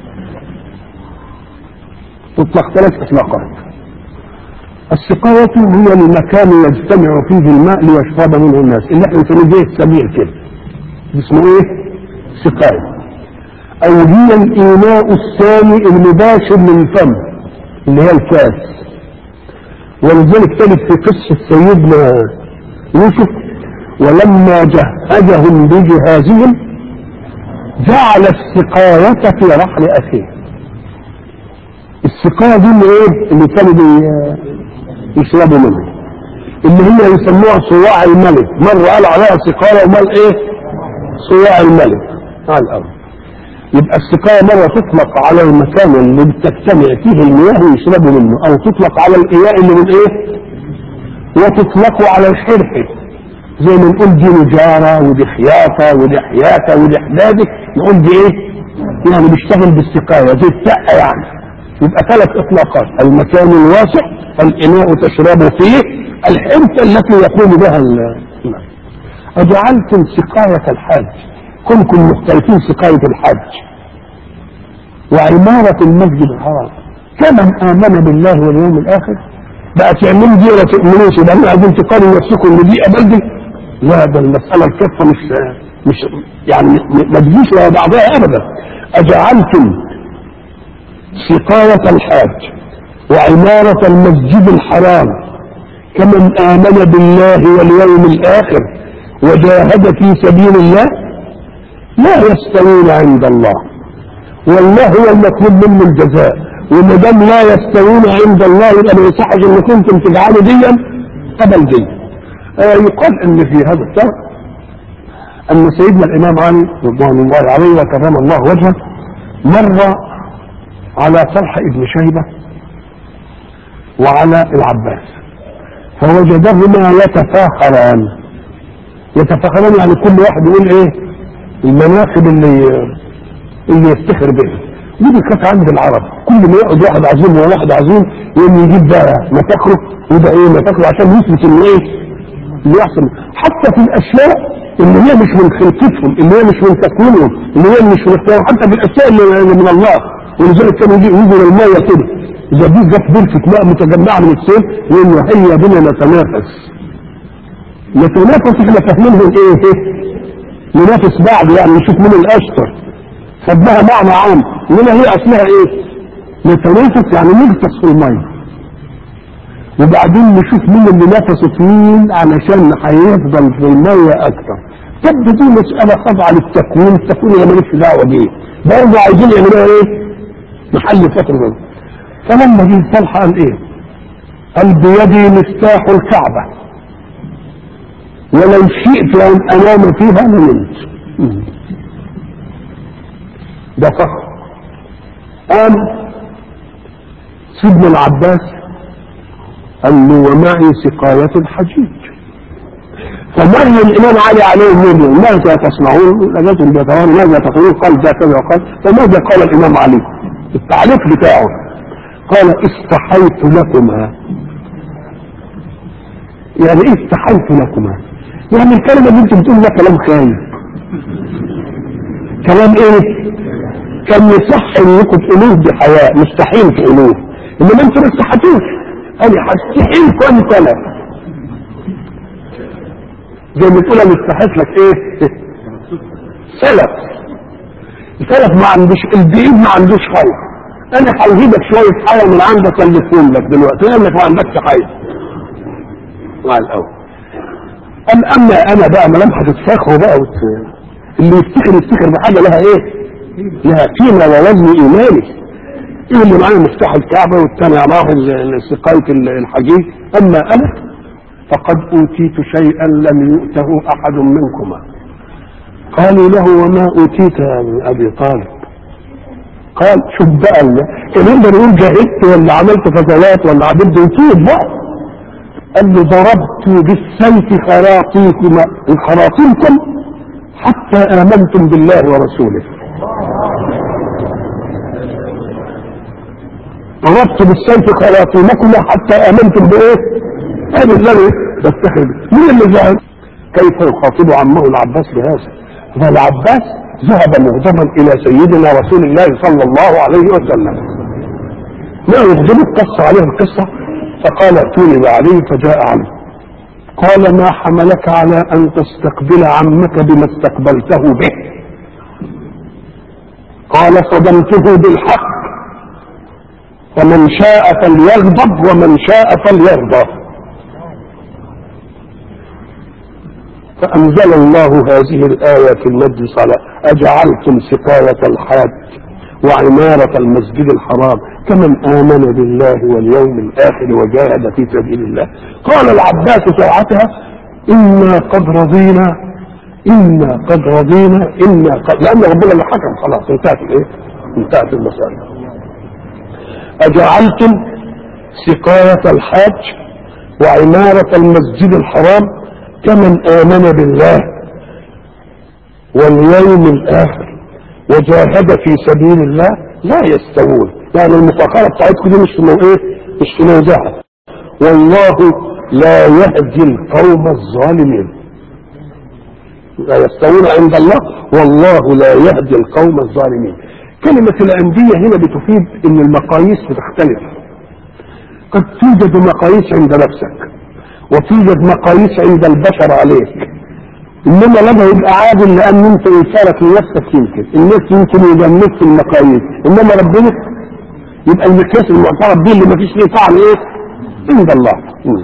تطلق ثلاث اطلاقات السقاية هي المكان يجتمع فيه الماء ليشرب منه الناس اللي احنا بنسميه زي السبيل كده اسمه ايه؟ سقاية او هي الاناء الثاني المباشر للفم اللي هي الكاس ولذلك تجد في قصة سيدنا يوسف ولما جهزهم بجهازهم جعل السقاية في رحل أخيه السقاية دي اللي ايه اللي كانوا يشربوا منها اللي هي يسموها صواع الملك مرة قال عليها سقاية ومال ايه صواع الملك على الأرض يبقى السقاية مرة تطلق على المكان اللي بتجتمع فيه المياه ويشربوا منه أو تطلق على الإياء اللي من إيه؟ وتطلق على الحرحة زي ما نقول دي نجارة ودي خياطة ودي حياطة ودي حدادة نقول دي إيه؟ يعني بيشتغل بالسقاية زي التقة يعني يبقى ثلاث إطلاقات المكان الواسع الإناء تشرب فيه الحرفة التي يقوم بها الماء أجعلتم سقاية الحاج كنتم مختلفين سقاية الحج وعمارة المسجد الحرام كمن آمن بالله واليوم الآخر بقى تعملوا دي ولا تؤمنوش يبقى انتوا عايزين تقارنوا نفسكم ان دي بلدي لا ده المسألة الكفة مش مش يعني ما تجيش ورا بعضها أبدا أجعلتم سقاية الحاج وعمارة المسجد الحرام كمن آمن بالله واليوم الآخر وجاهد في سبيل الله لا يستوون عند الله والله هو المطلوب منه الجزاء وما دام لا يستوون عند الله يبقى ما يصحش ان كنتم تجعلوا ديا قبل دي آه يقال ان في هذا الشرع ان سيدنا الامام علي رضوان الله عليه وكرم الله وجهه مر على طلحه ابن شيبه وعلى العباس فوجدهما يتفاخران يتفاخران يعني كل واحد يقول ايه المناقب اللي اللي يفتخر بها ودي كانت عند العرب كل ما يقعد واحد عظيم وواحد عظيم يقوم يجيب بقى مفاخره وده ايه مفاخره عشان يثبت انه ايه اللي يحصل حتى في الاشياء اللي هي مش من خلقتهم اللي هي مش من تكوينهم اللي هي مش من اختيارهم حتى في الاشياء اللي اللي من الله ولذلك كانوا يجي يجوا للميه كده اذا دي جت بركه ماء متجمعه من السيل يقولوا هيا بنا نتنافس نتنافس احنا فاهمينهم ايه ايه ننافس بعض يعني نشوف مين الاشطر خدناها معنى عام انما هي اصلها ايه نتنافس يعني نغطس في الميه وبعدين نشوف مين اللي نفسه طويل علشان هيفضل في الميه اكتر تبدو دي مسألة خاضعة للتكوين التكوين اللي ماليش دعوة بيه برضه عايزين يعملوها ايه؟ محل فترة ده فلما جه طلحة قال ايه؟ قال بيدي مفتاح الكعبة ولو شئت ان انام فيها لنمت ده فخر قام سيدنا العباس قال له ومعي سقاية الحجيج فمر الإمام علي عليه منه ماذا تصنعون؟ لجأتم بيتوان ماذا تقولون؟ قال ذا كذا وقال فماذا قال الإمام علي؟ التعليق بتاعه قال استحيت لكما يعني ايه استحيت لكما؟ يعني الكلمة اللي انتم بتقولوا ده كلام خايف كلام ايه؟ كان يصح انكم تقولوه بحياء مستحيل تقولوه انما انتم ما استحيتوش انا هستحيل كنت انا زي ما تقول انا استحيت لك ايه سلف سلف ما عندوش البعيد ما عندوش خير انا هجيبك شويه حياه من عندك الفون لك دلوقتي لانك ما عندكش حياه مع الاول قال اما انا بقى ما لم هتتفاخروا بقى وت... اللي يفتخر يفتخر بحاجه لها ايه؟ لها قيمه ووزن ايماني ايه اللي معايا مفتاح الكعبه والثاني معاه سقايه الحجيج اما انا فقد اوتيت شيئا لم يؤته احد منكما قالوا له وما اوتيت يا ابن ابي طالب قال شوف بقى كان يقدر يقول جاهدت ولا عملت فتوات ولا عبدت يطيب بقى قال له ضربت بالسيف خراطيكم خراطيمكم حتى امنتم بالله ورسوله ضربت بالسيف خراطيمكم حتى امنتم بايه؟ هذا الذي بفتخر مين اللي جاء؟ كيف يخاطب عمه العباس بهذا؟ فالعباس ذهب مغضبا الى سيدنا رسول الله صلى الله عليه وسلم ما يغضبه قص عليه القصه فقال ائتوني بعلي فجاء علي قال ما حملك على ان تستقبل عمك بما استقبلته به قال صدمته بالحق فمن شاء فليغضب ومن شاء فليرضى فأنزل الله هذه الآية في المجلس على أجعلتم سقاية الحاج وعمارة المسجد الحرام كمن آمن بالله واليوم الآخر وجاهد في سبيل الله قال العباس ساعتها إنا قد رضينا إنا قد رضينا إنا قد لأن ربنا اللي حكم خلاص انتهت الإيه؟ انتهت المسألة أجعلتم سقاية الحاج وعمارة المسجد الحرام كمن آمن بالله واليوم الآخر وجاهد في سبيل الله لا يستوون يعني المفاخرة بتاعتكم دي مش في ايه مش في موضعها والله لا يهدي القوم الظالمين لا يستوون عند الله والله لا يهدي القوم الظالمين كلمة الأندية هنا بتفيد ان المقاييس بتختلف قد توجد مقاييس عند نفسك وتوجد مقاييس عند البشر عليك انما لما يبقى عادل لان انت انسانك لنفسك يمكن الناس يمكن يجمدك في المقاييس انما ربنا يبقى المقياس المعترف به اللي ما فيش ليه طعم ايه عند الله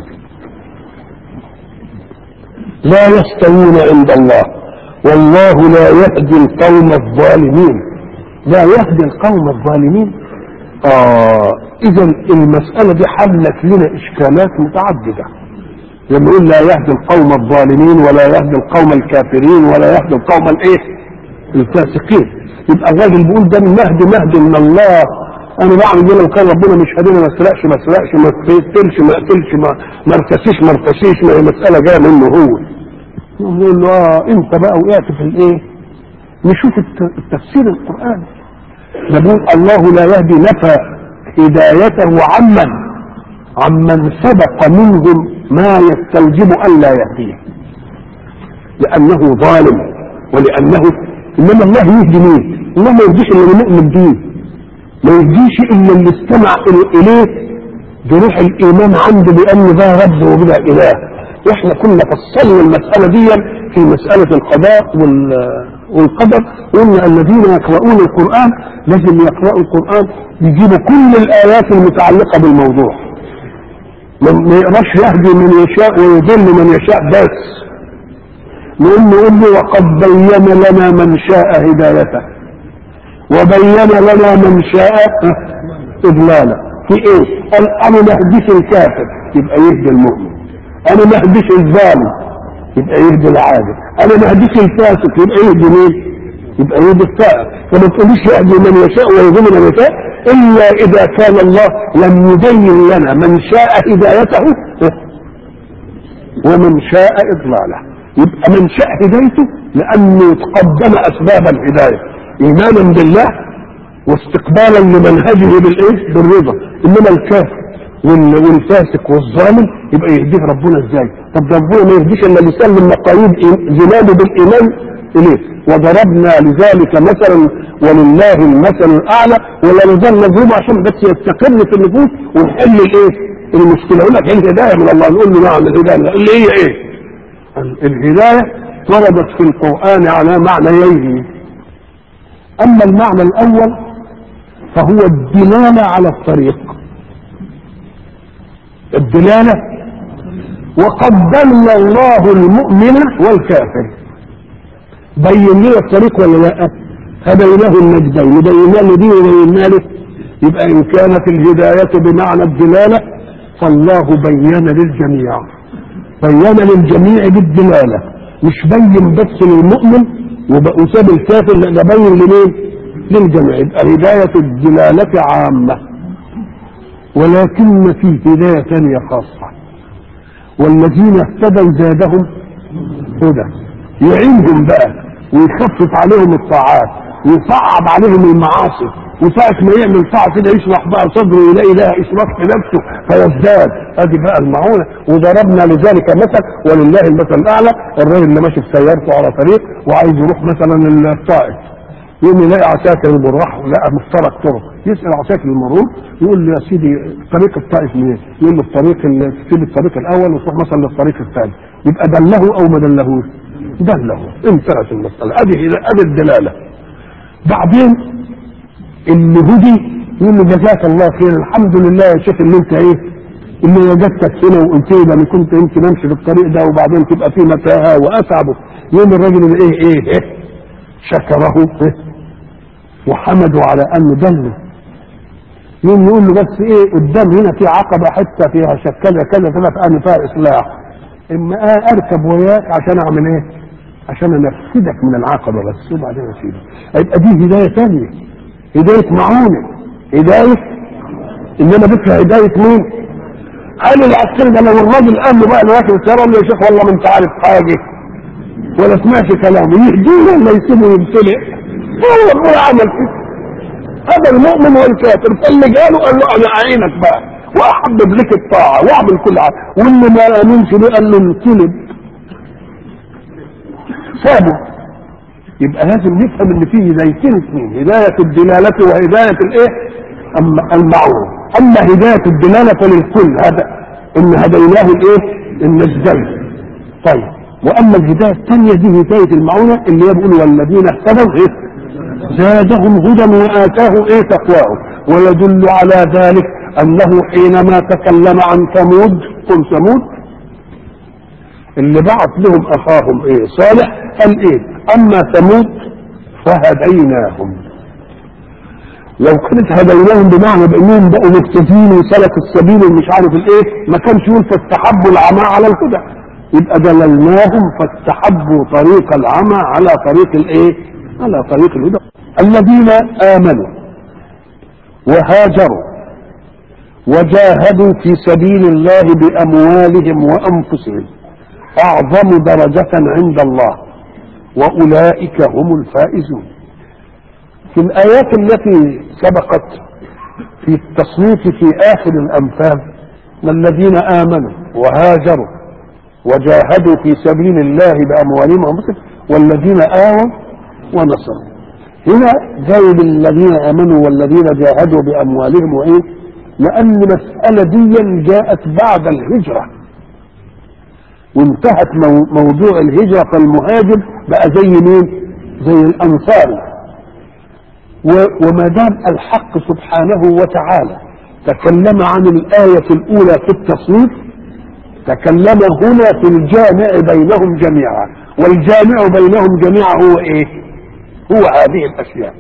لا يستوون عند الله والله لا يهدي القوم الظالمين لا يهدي القوم الظالمين اه اذا المسألة دي حلت لنا اشكالات متعددة لما يقول لا يهدي القوم الظالمين ولا يهدي القوم الكافرين ولا يهدي القوم الايه الفاسقين يبقى الراجل بيقول ده مهدي مهدي من الله انا بعمل دي لو كان ربنا مش هدينا ما اسرقش ما اسرقش ما اقتلش ما اقتلش ما ما ارتسيش ما ارتسيش ما هي مساله جايه منه هو نقول له اه انت بقى وقعت في الايه نشوف التفسير القراني ده بيقول الله لا يهدي نفى هدايته عمن عمن سبق منهم ما يستوجب ان لا يهديه لانه ظالم ولانه انما الله يهدي مين؟ الله ما يهديش الا اللي مؤمن بيه ما يهديش الا اللي استمع اليه بروح الايمان عنده بان ده رب وده اله واحنا كنا فصلنا المساله دي في مساله القضاء والقدر قلنا الذين يقرؤون القران لازم يقرأوا القران يجيبوا كل الايات المتعلقه بالموضوع ما يقراش يهدي من يشاء ويضل من يشاء بس نقول نقول له وقد بين لنا من شاء هدايته وبين لنا من شاء اضلاله في ايه؟ قال انا ما اهديش الكافر يبقى يهدي المؤمن انا ما اهديش الظالم يبقى يهدي العادل انا ما اهديش الفاسق يبقى يهدي مين؟ يبقى يهدي السائر فما تقوليش يهدي من يشاء ويضل من يشاء الا اذا كان الله لم يبين لنا من شاء هدايته ومن شاء اضلاله يبقى من شاء هدايته لانه تقدم اسباب الهدايه ايمانا بالله واستقبالا لمنهجه بالايه؟ بالرضا انما الكافر والفاسق والظالم يبقى يهديه ربنا ازاي؟ طب ربنا ما يهديش الا اللي يسلم مقاييد زمامه بالايمان اليه وضربنا لذلك مثلا ولله المثل الاعلى ولا نزال مظلوم عشان بس يستقر في النفوس ونحل الايه؟ المشكله يقول لك الهدايه من الله نقول له نعم الهدايه اللي هي ايه؟ الهدايه وردت في القران على معنيين اما المعنى الاول فهو الدلاله على الطريق الدلاله وقد دل الله المؤمن والكافر بين لنا الطريق ولا لا هديناه النجدين بينا له دي وبينا له يبقى ان كانت الهدايه بمعنى الدلاله فالله بين للجميع بين للجميع بالدلاله مش بين بس للمؤمن وساب الكافر لا ده بين لمين؟ للجميع يبقى هدايه الدلاله عامه ولكن في هدايه ثانيه خاصه والذين اهتدوا زادهم هدى يعينهم بقى ويخفف عليهم الطاعات ويصعب عليهم المعاصي وساعة ما يعمل طاعة كده يشرح بقى صدره يلاقي لها إشراف في نفسه فيزداد ادي بقى المعونة وضربنا لذلك مثل ولله المثل الأعلى الراجل اللي ماشي في سيارته على طريق وعايز يروح مثلا الطائف يقوم يلاقي عساكر المراح لقى مفترق طرق يسأل عساكر المرور يقول له يا سيدي طريق الطائف منين؟ يقول له الطريق تسيب الطريق الأول وتروح مثلا للطريق الثاني يبقى دله أو ما دلهوش؟ دله انتهت المسألة ادي ادي الدلالة بعدين اللي هدي يقول له جزاك الله خير الحمد لله يا شيخ اللي انت ايه اللي وجدتك هنا وقلت لي انا كنت يمكن امشي في الطريق ده وبعدين تبقى في متاهه واتعبه يوم الراجل اللي ايه ايه, إيه شكره إيه وحمده على انه دله يوم يقول له بس ايه قدام هنا في عقبه حته فيها شكله كذا كذا فانا فيها اصلاح اما اركب وياك عشان اعمل ايه؟ عشان انفذك من العقبه بس وبعدين اسيبك يبقى دي هدايه ثانيه هدايه معونه هدايه انما ذكر هدايه مين؟ قال العسكري ده لو الراجل قال له بقى الراكب السياره قال له يا شيخ والله ما انت عارف حاجه ولا سمعت كلامه يهديه ولا يسيبه يمتلئ هو هو عمل كده هذا المؤمن والكافر فاللي قاله قال له انا اعينك بقى واحبب لك الطاعه واعمل كل حاجه واللي ما امنش بيه قال له انقلب سابه يبقى لازم نفهم ان فيه هدايتين اثنين هدايه الدلاله وهدايه الايه؟ اما المعروف اما هدايه الدلاله فللكل هذا ان هديناه الايه؟ النجدين طيب واما الهدايه الثانيه دي هدايه المعونه اللي هي بيقول والذين اهتدوا ايه؟ زادهم هدى واتاه ايه تقواه ويدل على ذلك انه حينما تكلم عن ثمود قل ثمود اللي بعث لهم اخاهم ايه صالح قال ايه اما ثمود فهديناهم لو كانت هديناهم بمعنى بانهم بقوا مهتدين وسلكوا السبيل ومش عارف الايه ما كانش يقول فاستحبوا العمى على الهدى يبقى دللناهم فاستحبوا طريق العمى على طريق الايه على طريق الهدى الذين امنوا وهاجروا وجاهدوا في سبيل الله باموالهم وانفسهم اعظم درجه عند الله واولئك هم الفائزون في الايات التي سبقت في التصنيف في اخر الانفال الذين امنوا وهاجروا وجاهدوا في سبيل الله باموالهم وانفسهم والذين اووا ونصروا هنا جاي بالذين امنوا والذين جاهدوا باموالهم وايه لان المساله دي جاءت بعد الهجره وانتهت موضوع الهجره فالمهاجر بقى زي مين زي الانصار وما دام الحق سبحانه وتعالى تكلم عن الآية الأولى في التصنيف تكلم هنا في الجامع بينهم جميعا والجامع بينهم جميعا هو ايه هو هذه الأشياء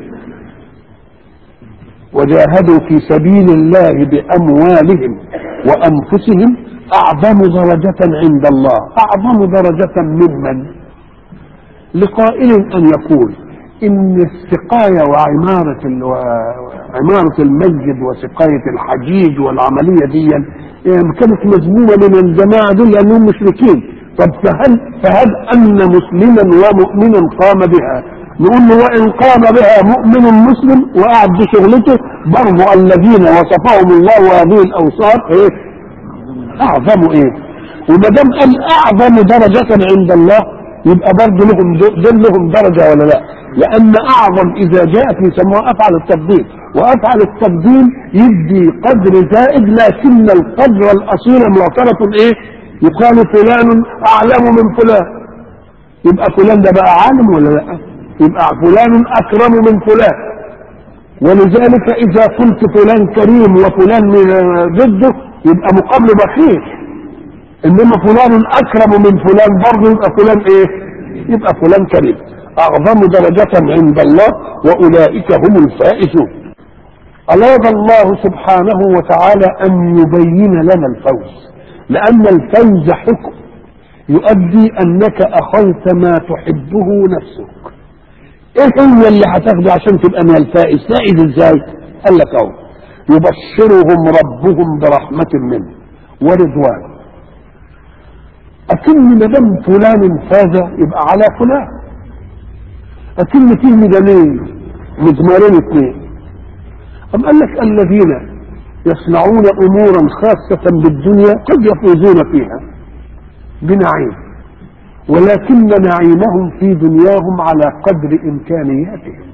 وجاهدوا في سبيل الله بأموالهم وأنفسهم أعظم درجة عند الله أعظم درجة ممن لقائل أن يقول ان السقايه وعماره وعماره المسجد وسقايه الحجيج والعمليه دي كانت مذمومه من الجماعه دول لانهم مشركين طب فهل فهل ان مسلما ومؤمنا قام بها نقول له وان قام بها مؤمن مسلم وقعد بشغلته برضه الذين وصفهم الله هذه الاوصاف ايه اعظم ايه وما دام قال اعظم درجه عند الله يبقى برضه لهم دول لهم درجه ولا لا؟ لان اعظم اذا جاءت يسموها افعل التفضيل وافعل التفضيل يدي قدر زائد لكن القدر الاصيل معترف ايه؟ يقال فلان اعلم من فلان يبقى فلان ده بقى عالم ولا لا؟ يبقى فلان اكرم من فلان ولذلك اذا قلت فلان كريم وفلان ضده يبقى مقابله بخيل انما فلان اكرم من فلان برضه يبقى فلان ايه يبقى فلان كريم اعظم درجة عند الله واولئك هم الفائزون اراد الله سبحانه وتعالى ان يبين لنا الفوز لان الفوز حكم يؤدي انك اخذت ما تحبه نفسك ايه هو اللي هتاخده عشان تبقى من الفائز فائز ازاي قال لك اهو يبشرهم ربهم برحمة منه ورضوان أكن ما دام فلان فاز يبقى على فلان أكن فيه ميدانين مزمارين اثنين أم قال لك الذين يصنعون أمورا خاصة بالدنيا قد يفوزون فيها بنعيم ولكن نعيمهم في دنياهم على قدر إمكانياتهم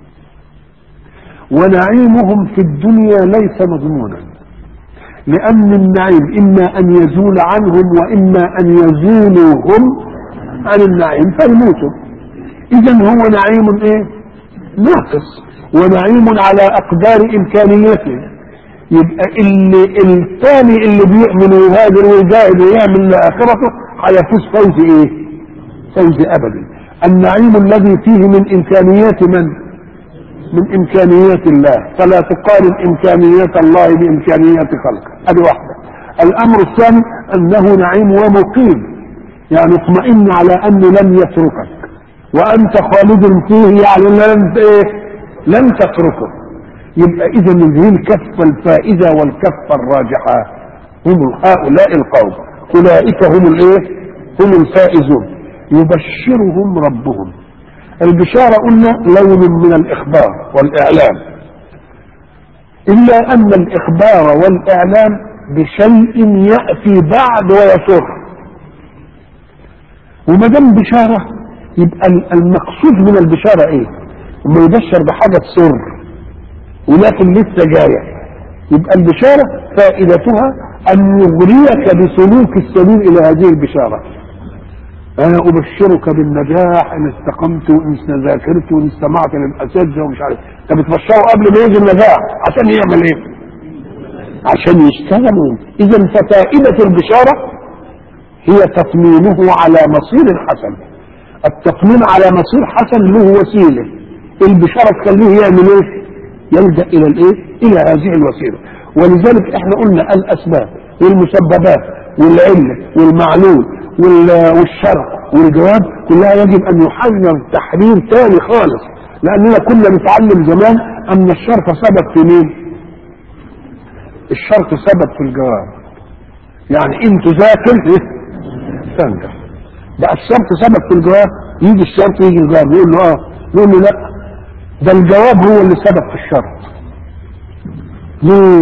ونعيمهم في الدنيا ليس مضمونا لأن النعيم إما أن يزول عنهم وإما أن يزولوا هم عن النعيم فيموتوا إذا هو نعيم إيه؟ ناقص ونعيم على أقدار إمكانيته يبقى اللي الثاني اللي بيؤمن ويهاجر ويجاهد ويعمل لآخرته هيفوز فوز إيه؟ فوز أبدا النعيم الذي فيه من إمكانيات من؟ من إمكانيات الله فلا تقارن إمكانيات الله بإمكانيات خلقه هذه واحدة الأمر الثاني أنه نعيم ومقيم يعني اطمئن على أنه لن يتركك وأنت خالد فيه يعني لن إيه لن تتركه يبقى إذا هذه الكفة الفائزة والكفة الراجحة هم هؤلاء القوم أولئك هم الإيه هم الفائزون يبشرهم ربهم البشارة قلنا لون من الإخبار والإعلام إلا أن الإخبار والإعلام بشيء يأتي بعد ويسر وما دام بشارة يبقى المقصود من البشارة إيه؟ ما يبشر بحاجة سر ولكن لسه جاية يبقى البشارة فائدتها أن يغريك بسلوك السبيل إلى هذه البشارة انا ابشرك بالنجاح ان استقمت وان ذاكرت وان استمعت للاساتذه ومش عارف انت بتبشره قبل ما يجي النجاح عشان يعمل ايه؟ عشان يشتغل اذا ففائده البشاره هي تطمينه على مصير حسن التطمين على مصير حسن له وسيله البشاره تخليه يعمل ايه؟ يلجا الى الايه؟ الى هذه الوسيله ولذلك احنا قلنا الاسباب والمسببات والعله والمعلول والشرع والجواب كلها يجب ان يحرر تحرير تاني خالص لاننا كنا نتعلم زمان ان الشرط سبب في مين الشرط سبب في الجواب يعني ان تذاكر تنجح بقى الشرط سبب في الجواب يجي الشرط يجي الجواب يقول له اه يقول له لا ده الجواب هو اللي سبب في الشرط ليه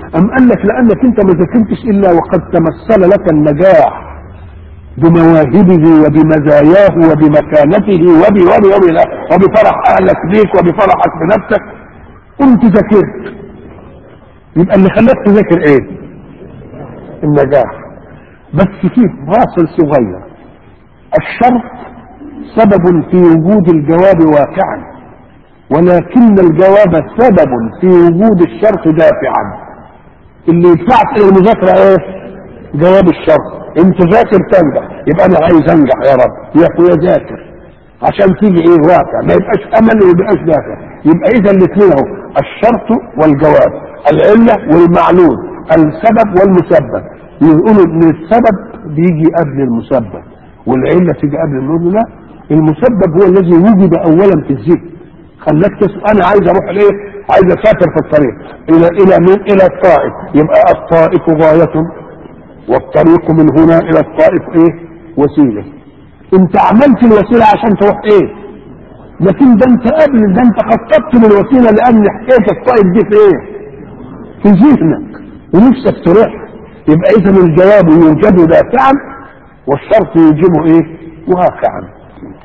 أم قال لك لأنك أنت ما ذاكرتش إلا وقد تمثل لك النجاح بمواهبه وبمزاياه وبمكانته وب وب وب وبفرح أهلك بيك وبفرحك بنفسك قمت ذاكرت يبقى اللي خلاك تذاكر إيه؟ النجاح بس فيه فاصل صغير الشرط سبب في وجود الجواب واقعا ولكن الجواب سبب في وجود الشرط دافعا اللي يدفعك الى المذاكره ايه جواب الشرط انت ذاكر تنجح يبقى انا عايز انجح يا رب يا اخويا ذاكر عشان تيجي ايه واقع ما يبقاش امل وما يبقاش دافع يبقى اذا الاثنين اهو الشرط والجواب العله والمعلول السبب والمسبب يقولوا ان السبب بيجي قبل المسبب والعله تيجي قبل المسبب لا المسبب هو الذي وجد اولا في الذهن خلاك تسأل انا عايز اروح لايه عايز اسافر في الطريق الى الى من الى الطائف يبقى الطائف غايه والطريق من هنا الى الطائف ايه وسيله انت عملت الوسيله عشان تروح ايه لكن ده انت قبل ده انت خططت للوسيله لان حكايه الطائف دي في ايه في ذهنك ونفسك تروح يبقى اذا الجواب يوجد دافعا والشرط يوجبه ايه واقعا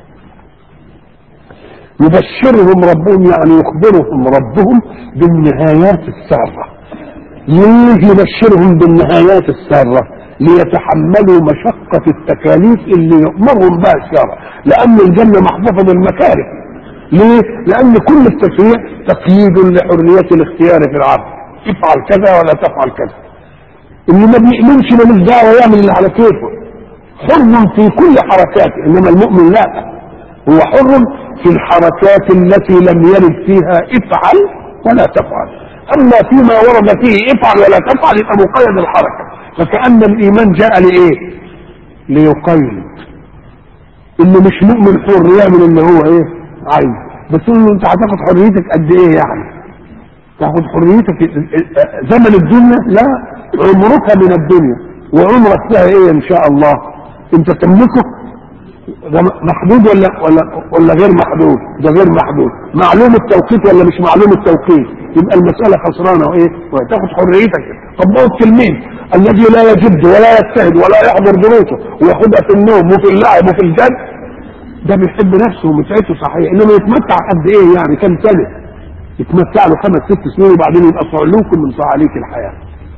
يبشرهم ربهم يعني يخبرهم ربهم بالنهايات السارة ليه يبشرهم بالنهايات السارة ليتحملوا مشقة التكاليف اللي يؤمرهم بها الشرع لأن الجنة محفوفة بالمكاره ليه؟ لأن كل التشريع تقييد لحرية الاختيار في العبد افعل كذا ولا تفعل كذا اللي ما بيؤمنش ملوش دعوة يعمل اللي على كيفه حر في كل حركاته إنما المؤمن لا هو حر في الحركات التي لم يرد فيها افعل ولا تفعل اما فيما ورد فيه افعل ولا تفعل يبقى مقيد الحركه فكان الايمان جاء لايه ليقيد اللي مش مؤمن حر يعمل اللي هو ايه عايز بس له انت هتاخد حريتك قد ايه يعني تاخد حريتك زمن الدنيا لا عمرك من الدنيا وعمرك فيها ايه ان شاء الله انت تملكه ده محدود ولا ولا ولا غير محدود ده غير محدود معلوم التوقيت ولا مش معلوم التوقيت يبقى المساله خسرانه وايه وتاخد حريتك طب ما هو التلميذ الذي لا يجد ولا يجتهد ولا يحضر دروسه وياخدها في النوم وفي اللعب وفي الجد ده بيحب نفسه ومتعته صحيح انما يتمتع قد ايه يعني كم سنه يتمتع له خمس ست سنين وبعدين يبقى صعلوك من صعاليك الحياه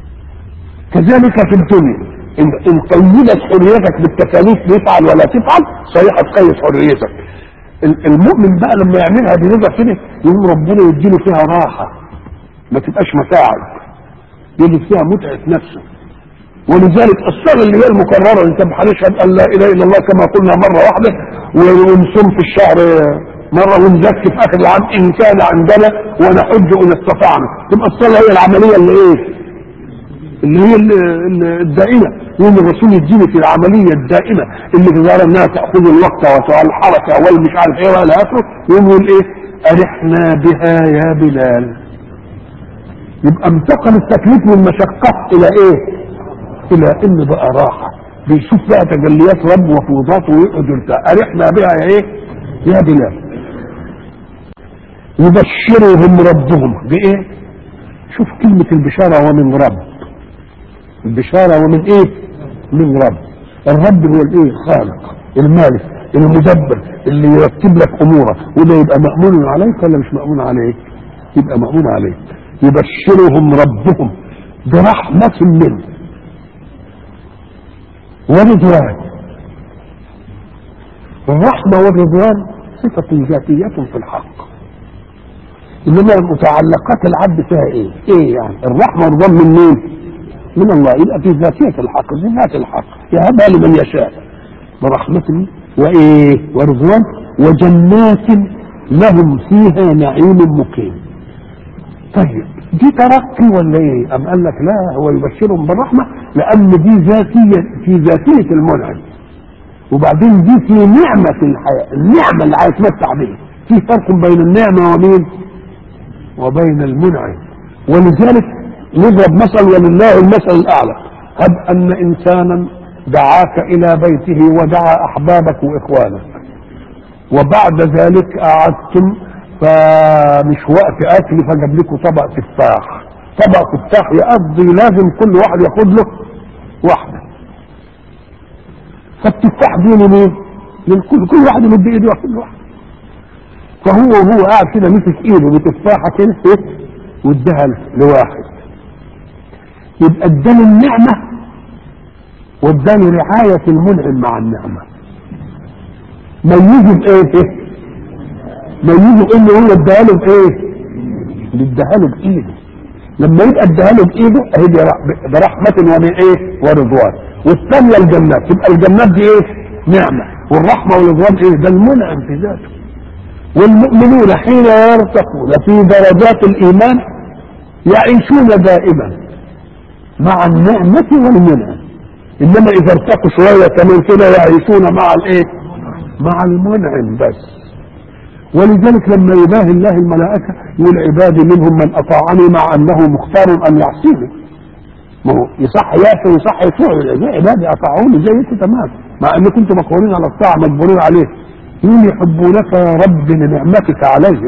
كذلك في الدنيا ان ان قيدت حريتك بالتكاليف تفعل ولا تفعل صحيح هتقيد حريتك المؤمن بقى لما يعملها بنظر كده يقوم ربنا يديله فيها راحه ما تبقاش متاعب يجد فيها متعه نفسه ولذلك الصلاة اللي هي المكررة انت هنشهد ان لا اله الا الله كما قلنا مرة واحدة ونصوم في الشهر مرة ونزكي في اخر العام ان كان عندنا ونحج ان استطعنا تبقى الصلاة هي العملية اللي ايه اللي هي الدائمة يوم الرسول يديني في العملية الدائمة اللي تظهر انها تأخذ الوقت والحركة والمش عارف ايه والى اخره يوم يقول ايه ارحنا بها يا بلال يبقى انتقل التكليف من مشقة الى ايه الى ان بقى راحة بيشوف بقى تجليات رب وفوضاته ويقعد يرتاح ارحنا بها يا ايه يا بلال يبشرهم ربهم بايه شوف كلمة البشارة ومن رب البشارة ومن ايه من رب الرب هو الايه خالق المالك المدبر اللي يرتب لك امورك وده يبقى مأمون عليك ولا مش مأمون عليك يبقى مأمون عليك يبشرهم ربهم برحمة منه ورضوان الرحمة والرضوان صفة ذاتية في الحق انما متعلقات العبد فيها ايه؟ ايه يعني؟ الرحمة والرضوان من مين؟ من الله يبقى في ذاتية الحق في ذات الحق يهبها لمن يشاء برحمته وايه؟ ورضوان وجنات لهم فيها نعيم مقيم. طيب دي ترقي ولا ايه؟ أم قال لك لا هو يبشرهم بالرحمة لأن دي ذاتية في ذاتية المنعم. وبعدين دي في نعمة الحياة، النعمة اللي هيتمتع بها. في فرق بين النعمة ومين؟ وبين المنعم. ولذلك نضرب مثل ولله المثل الأعلى. هب أن إنسانا دعاك إلى بيته ودعا أحبابك وإخوانك. وبعد ذلك قعدتم فمش وقت اكل فجاب لكم طبق تفاح طبق تفاح يقضي لازم كل واحد ياخد له واحده فالتفاح دي لمين؟ للكل كل واحد يمد ايده ياخد له واحده فهو وهو قاعد كده مسك ايده بتفاحه كده ايه واداها لواحد يبقى اداني النعمه واداني رعايه المنعم مع النعمه ميزه بايه؟ ميزه انه هو اداها له بايه؟ اداها له بايده لما يبقى اداها له بايده اهي دي رح- برحمه ومن ايه؟ ورضوان والثانيه الجنات تبقى الجنات دي ايه؟ نعمه والرحمه والرضوان ايه؟ ده المنعم في ذاته والمؤمنون حين يرتقون في درجات الايمان يعيشون دائما مع النعمه والمنعم انما اذا ارتقوا شويه كمان كده يعيشون مع الايه؟ مع المنعم بس ولذلك لما يباهي الله الملائكة يقول عبادي منهم من أطاعني مع أنه مختار أن يعصيني ما هو يصح يأتي ويصح يطيع يا عبادي أطاعوني زيكم تمام مع أن كنتم مقهورين على الطاعة مجبورين عليه يقول يحبونك يا رب لنعمتك عليهم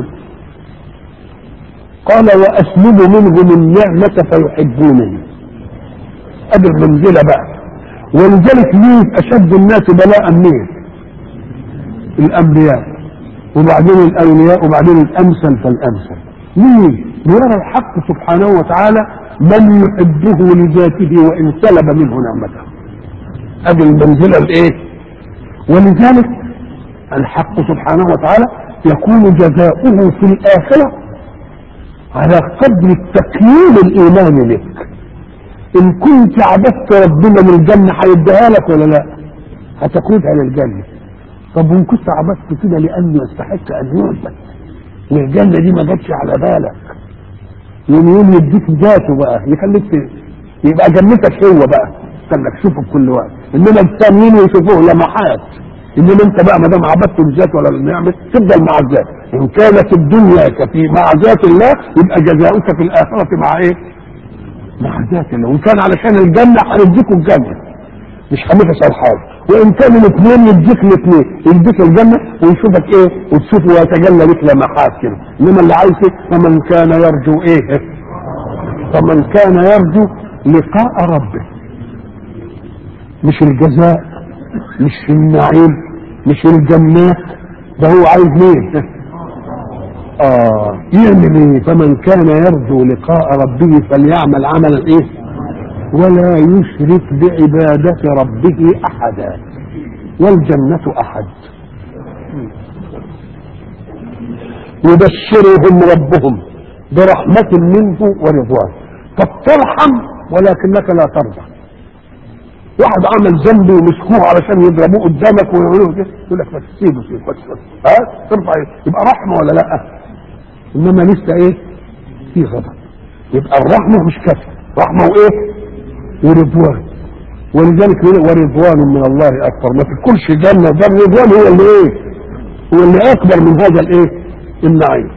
قال وأسلب منهم النعمة فيحبونني أدي المنزلة بقى ولذلك مين أشد الناس بلاء مين الأنبياء وبعدين الاولياء وبعدين الامثل فالامثل ليه ليرى الحق سبحانه وتعالى من يحبه لذاته وان سلب منه نعمته ادي المنزله الايه ولذلك الحق سبحانه وتعالى يكون جزاؤه في الاخره على قدر التقييم الايماني لك ان كنت عبدت ربنا من الجنه هيديها لك ولا لا هتاخدها للجنه طب وان كنت عبدت كده لانه يستحق ان يعبد والجنه دي ما جاتش على بالك يوم يوم يديك ذاته بقى يخليك ت- يبقى جنتك هو بقى استنى تشوفه في كل وقت انما التانيين يشوفوه لمحات انما انت بقى ما دام عبدت الذات ولا النعمه تفضل مع الذات ان كانت الدنيا كفي مع ذات الله يبقى جزاؤك في الاخره مع ايه؟ مع ذات الله وان كان علشان الجنه هنديكوا الجنه مش هنفس حاجه وان كان الاثنين يديك الاثنين يديك الجنه ويشوفك ايه وتشوفه ويتجلى لك لمحات كده انما اللي عايز إيه؟ فمن كان يرجو ايه فمن كان يرجو لقاء ربه مش الجزاء مش النعيم مش الجنات ده هو عايز مين اه يعمل ايه فمن كان يرجو لقاء ربه فليعمل عملا ايه ولا يشرك بعبادة ربه أحدا والجنة أحد يبشرهم ربهم برحمة منه ورضوان طب ترحم ولكنك لا ترضى واحد عمل ذنب ومسكوه علشان يضربوه قدامك ويعملوه كده يقول لك بس سيبه سيبه بس بس ها ترفع إيه؟ يبقى رحمه ولا لا؟ انما لسه ايه؟ في غضب يبقى الرحمه مش كافيه رحمه وايه؟ ورضوان ولذلك يقول ورضوان من الله اكبر ما تدخلش جنه ده الرضوان هو اللي ايه؟ هو اللي اكبر من هذا الايه؟ النعيم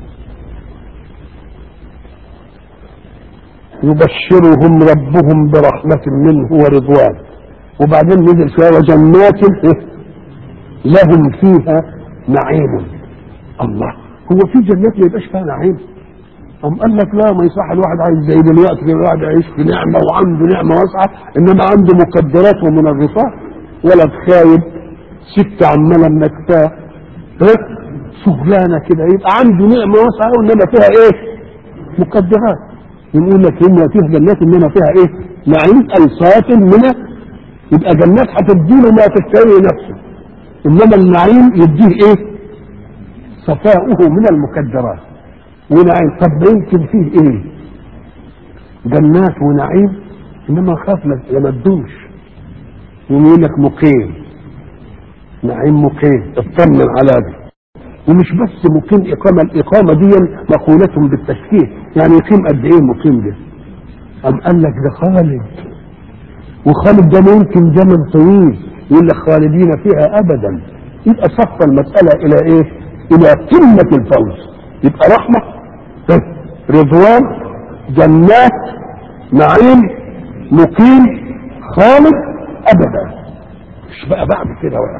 يبشرهم ربهم برحمة منه ورضوان وبعدين نزل شوية وجنات إيه؟ لهم فيها نعيم الله هو في جنات ما يبقاش فيها نعيم أم قال لك لا ما يصح الواحد عايز زي دلوقتي كده الواحد يعيش في نعمة وعنده نعمة واسعة إنما عنده مقدرات ومنغصات ولد خايب ست عمالة منكفاه ها شغلانة كده يبقى عنده نعمة واسعة وإنما فيها إيه؟ مقدرات يقول لك إن فيها جنات إنما فيها إيه؟ نعيم ألصاف من يبقى جنات هتديله ما تشتهي نفسه إنما النعيم يديه إيه؟ صفاؤه من المكدرات ونعيم طب ما يمكن فيه ايه جنات ونعيم انما خاف لما تدوش يقول لك مقيم نعيم مقيم اطمن على ده ومش بس مقيم اقامه الاقامه دي مقوله بالتشكيل يعني يقيم قد ايه مقيم ده ام قال لك ده خالد وخالد ده ممكن زمن طويل يقول لك خالدين فيها ابدا يبقى صف المساله الى ايه الى قمه الفوز يبقى رحمه رضوان جنات نعيم مقيم خالد ابدا مش بقى بعد كده ولا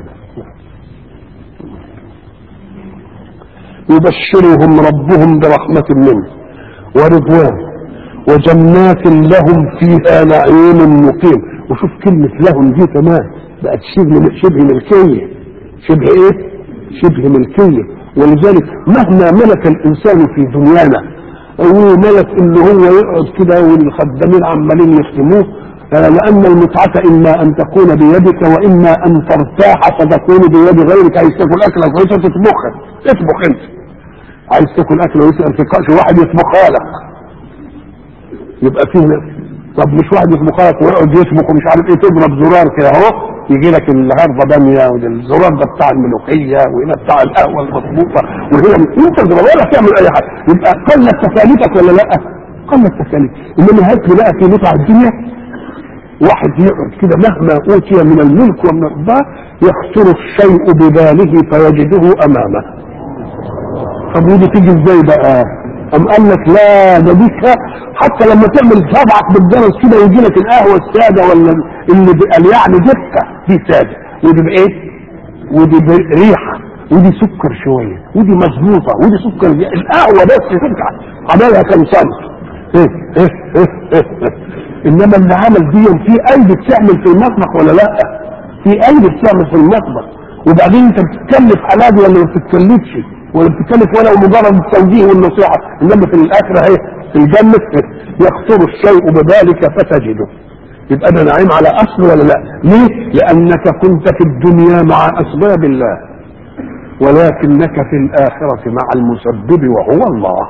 يبشرهم ربهم برحمة منه ورضوان وجنات لهم فيها نعيم مقيم وشوف كلمة لهم دي كمان بقت شبه شبه ملكية شبه ايه؟ شبه ملكية ولذلك مهما ملك الإنسان في دنيانا هو ملك إن هو يقعد كده والخدامين عمالين يخدموه لأن المتعة إما أن تكون بيدك وإما أن ترتاح فتكون بيد غيرك عايز تاكل أكلة كويسة تطبخها اطبخ أنت عايز تاكل أكلة كويسة ما تلقاش واحد يطبخها لك يبقى فيه طب مش واحد يطبخها لك ويقعد يطبخ ومش عارف ايه تضرب زرار كده اهو يجي لك النهارده باميه والزرار ده بتاع الملوخيه وهنا بتاع القهوه المظبوطه وهنا انت تضربها لك تعمل اي حاجه يبقى قلت تكاليفك ولا لا؟ قلت تكاليف انما هات لي بقى في متع الدنيا واحد يقعد كده مهما اوتي من الملك ومن الرضا يخطر الشيء بباله فيجده امامه طب ودي تيجي ازاي بقى؟ أم قال لك لا ده دي حتى لما تعمل صبعك بالجرس كده يجي لك القهوه الساده ولا اللي قال يعني دقه دي ساده ودي بايه؟ ودي بريحه ودي سكر شويه ودي مظبوطه ودي سكر القهوه بس تنفع عملها كم سنه إيه إيه إيه إيه إيه. انما اللي عمل دي في ايدي بتعمل في المطبخ ولا لا؟ في ايدي بتعمل في المطبخ وبعدين انت بتتكلف حلال ولا ما بتتكلفش ولا بتتكلف ولا مجرد التوجيه والنصيحه انما في الاخره اهي في الجنه يخطر الشيء ببالك فتجده يبقى ده نعيم على اصل ولا لا؟ ليه؟ لانك كنت في الدنيا مع اسباب الله ولكنك في الاخره مع المسبب وهو الله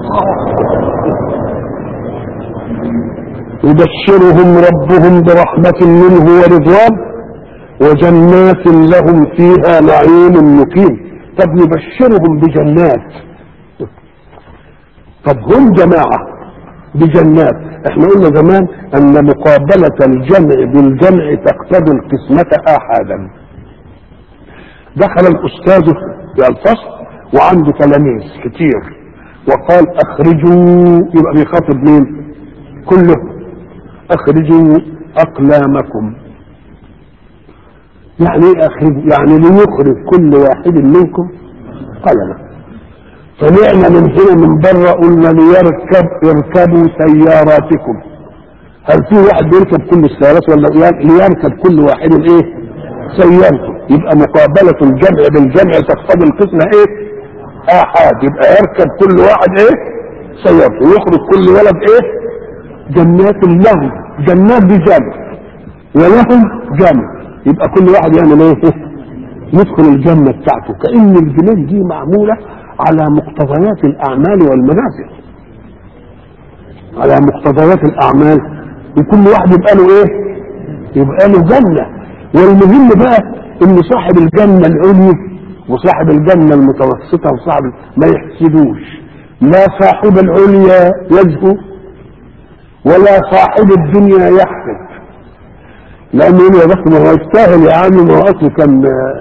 يبشرهم ربهم برحمه منه ورضوان وجنات لهم فيها نعيم مقيم طب يبشرهم بجنات طب هم جماعة بجنات احنا قلنا زمان ان مقابلة الجمع بالجمع تقتضي القسمة احادا دخل الاستاذ في الفصل وعنده تلاميذ كتير وقال اخرجوا يبقى بيخاطب مين كله اخرجوا اقلامكم يعني ايه اخرج يعني ليخرج كل واحد منكم قلمه طلعنا من هنا من بره قلنا ليركب اركبوا سياراتكم هل في واحد بيركب كل السيارات ولا ليركب كل واحد ايه سيارته يبقى مقابلة الجمع بالجمع تقتضي القسمة ايه احد يبقى يركب كل واحد ايه سيارته ويخرج كل ولد ايه جنات لهم جنات بجمع ولهم جمع يبقى كل واحد يعمل ايه يدخل الجنة بتاعته كأن الجنان دي معمولة على مقتضيات الأعمال والمنازل على مقتضيات الأعمال وكل واحد يبقى له إيه؟ يبقى له جنة والمهم بقى إن صاحب الجنة العليا وصاحب الجنة المتوسطة وصاحب ما يحسدوش لا صاحب العليا يزهو ولا صاحب الدنيا يحسد لأنه يقول يا بخت ما هو يستاهل يا عم ما هو أصله كان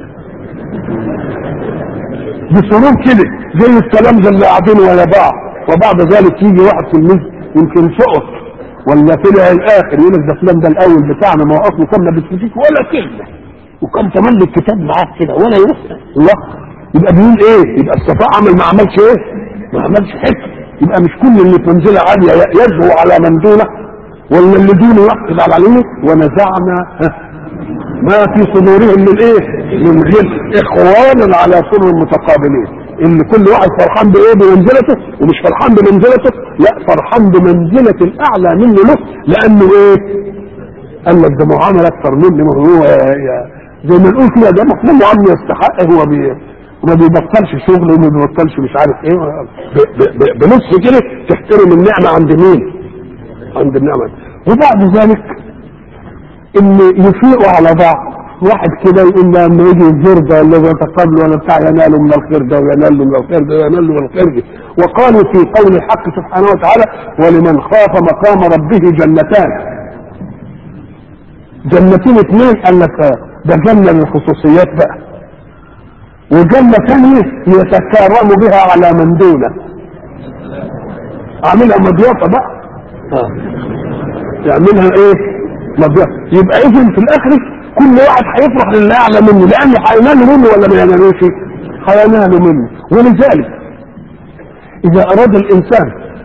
بسرور كده زي التلامذه اللي قاعدين ولا بعض وبعد ذلك يجي واحد في المسجد يمكن سقط ولا طلع الاخر يقول لك ده فلان ده الاول بتاعنا ما هو اصله كان ما بيتفتيش ولا كلمه وكان كمان الكتاب معاه كده ولا يفهم الله يبقى بيقول ايه؟ يبقى الصفاء عمل ما عملش ايه؟ ما عملش حكم يبقى مش كل اللي في منزله عاليه يزهو على من دونه ولا اللي دونه يحقد على عليه ونزعنا ما في صدورهم من ايه من غل اخوانا على سر متقابلين ان كل واحد فرحان بايه بمنزلته ومش فرحان بمنزلته لا فرحان بمنزلة الاعلى منه له لانه ايه قال لك ده معامل اكثر مني ما هو زي ما نقول كده ده مفهوم عم يستحق هو بي وما بيبطلش شغل وما بيبطلش مش عارف ايه بنص كده تحترم النعمه عند مين؟ عند النعمه وبعد ذلك ان يفيقوا على بعض واحد كده يقول له لما يجي الزور ده ولا يتقابل ولا بتاع ينال من الخير ده وينال من الخير ده وينال من الخير ده وقالوا في قول الحق سبحانه وتعالى ولمن خاف مقام ربه جنتان جنتين اثنين قال لك ده جنه للخصوصيات بقى وجنه ثانيه يتكرم بها على من دونه عاملها مضيافه بقى اه يعملها ايه مضيافه يبقى اذا في الاخر كل واحد هيفرح للي اعلى منه لانه هينال منه ولا ما ينالوش هينال منه ولذلك اذا اراد الانسان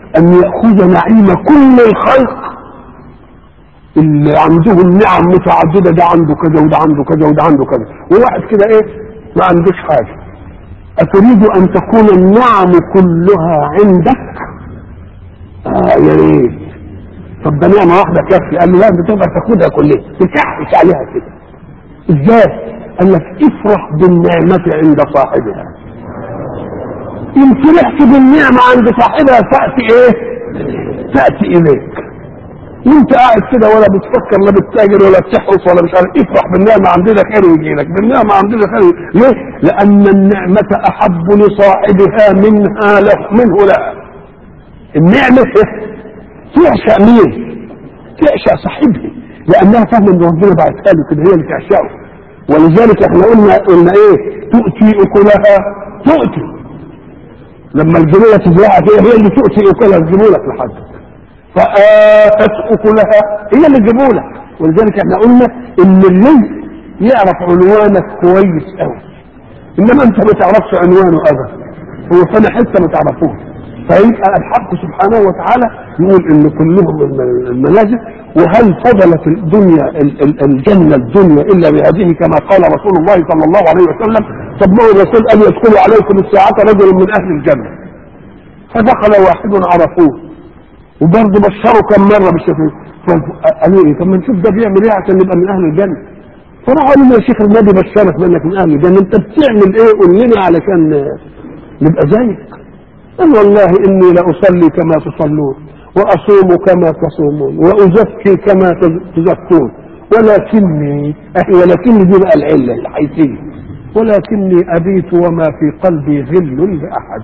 ان ياخذ نعيم كل الخلق اللي عندهم نعم متعدده ده عنده كذا وده عنده كذا وده عنده كذا وواحد كده ايه ما عندوش حاجه اتريد ان تكون النعم كلها عندك اه يا ريت طب ده نعمه واحده كافيه قال له لا انت تقدر تاخدها كلها تكحش عليها كده ازاي قال لك افرح بالنعمه عند صاحبها ان فرحت بالنعمه عند صاحبها تاتي ايه تاتي اليك وانت قاعد كده ولا بتفكر لا بتتاجر ولا بتحرص ولا مش عارف افرح بالنعمه عندنا خير ويجي لك بالنعمه عندنا خير ليه؟ لان النعمه احب لصاحبها منها له منه لها النعمه تعشق مين؟ تعشق صاحبها لانها فاهمه ان ربنا بعتها له كده هي اللي تعشقه ولذلك احنا قلنا قلنا ايه؟ تؤتي اكلها تؤتي لما الجميله تزرعها فيها هي اللي تؤتي اكلها تجيبوا لك لحد فآتت أكلها هي اللي تجيبوا لك ولذلك احنا قلنا ان الرزق يعرف عنوانك كويس قوي انما انت ما تعرفش عنوانه ابدا هو فانا حته ما تعرفوش فيبقى الحق سبحانه وتعالى يقول ان كلهم المنازل وهل فضلت الدنيا ال- ال- الجنه الدنيا الا بهذه كما قال رسول الله صلى الله عليه وسلم طب ما هو الرسول ان يدخل عليكم الساعه رجل من اهل الجنه فدخل واحد عرفوه وبرضه بشروا كم مره بالشفيع قالوا ايه طب ما نشوف ده بيعمل ايه عشان نبقى من اهل الجنه فراحوا قالوا له يا شيخ النبي بشرك بانك من اهل الجنه انت بتعمل ايه قول لنا علشان نبقى زيك قال والله اني لاصلي كما تصلون واصوم كما تصومون وازكي كما تزكون ولكني أهي ولكني دي بقى العله الحيثيه ولكني ابيت وما في قلبي غل لاحد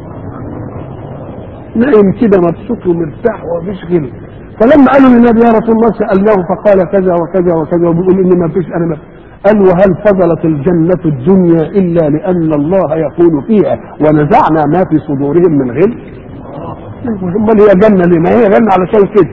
نايم كده مبسوط ومرتاح ومفيش غل فلما قالوا للنبي يا رسول الله سالناه فقال كذا وكذا وكذا وبيقول اني ما فيش انا ما قال وهل فضلت الجنة الدنيا إلا لأن الله يقول فيها ونزعنا ما في صدورهم من غل امال هي جنة ليه ما هي جنة علشان كده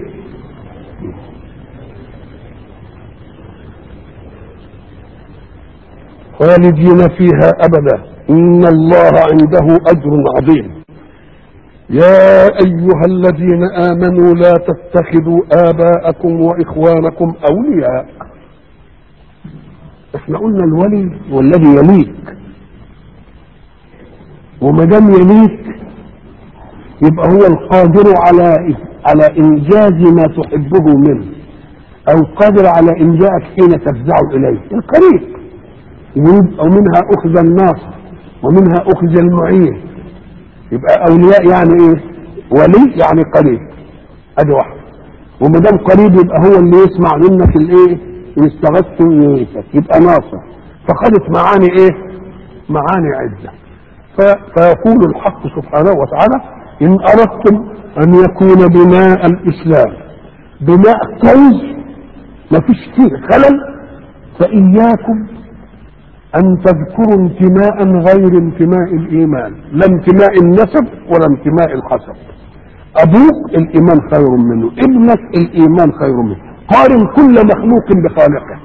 خالدين فيها أبدا إن الله عنده أجر عظيم يا أيها الذين آمنوا لا تتخذوا آباءكم وإخوانكم أولياء احنا قلنا الولي والذي يليك وما دام يليك يبقى هو القادر على على انجاز ما تحبه منه او قادر على انجازك حين تفزع اليه القريب ومنها اخذ الناصر ومنها اخذ المعين يبقى اولياء يعني ايه ولي يعني قريب ادي واحد وما دام قريب يبقى هو اللي يسمع منك الايه ان استغثت يغيثك يبقى ناصر فخدت معاني ايه معاني عده فيقول الحق سبحانه وتعالى ان اردتم ان يكون بناء الاسلام بناء كويس ما فيش فيه خلل فاياكم ان تذكروا انتماء غير انتماء الايمان لا انتماء النسب ولا انتماء الحسب ابوك الايمان خير منه ابنك الايمان خير منه قارن كل مخلوق بخالقه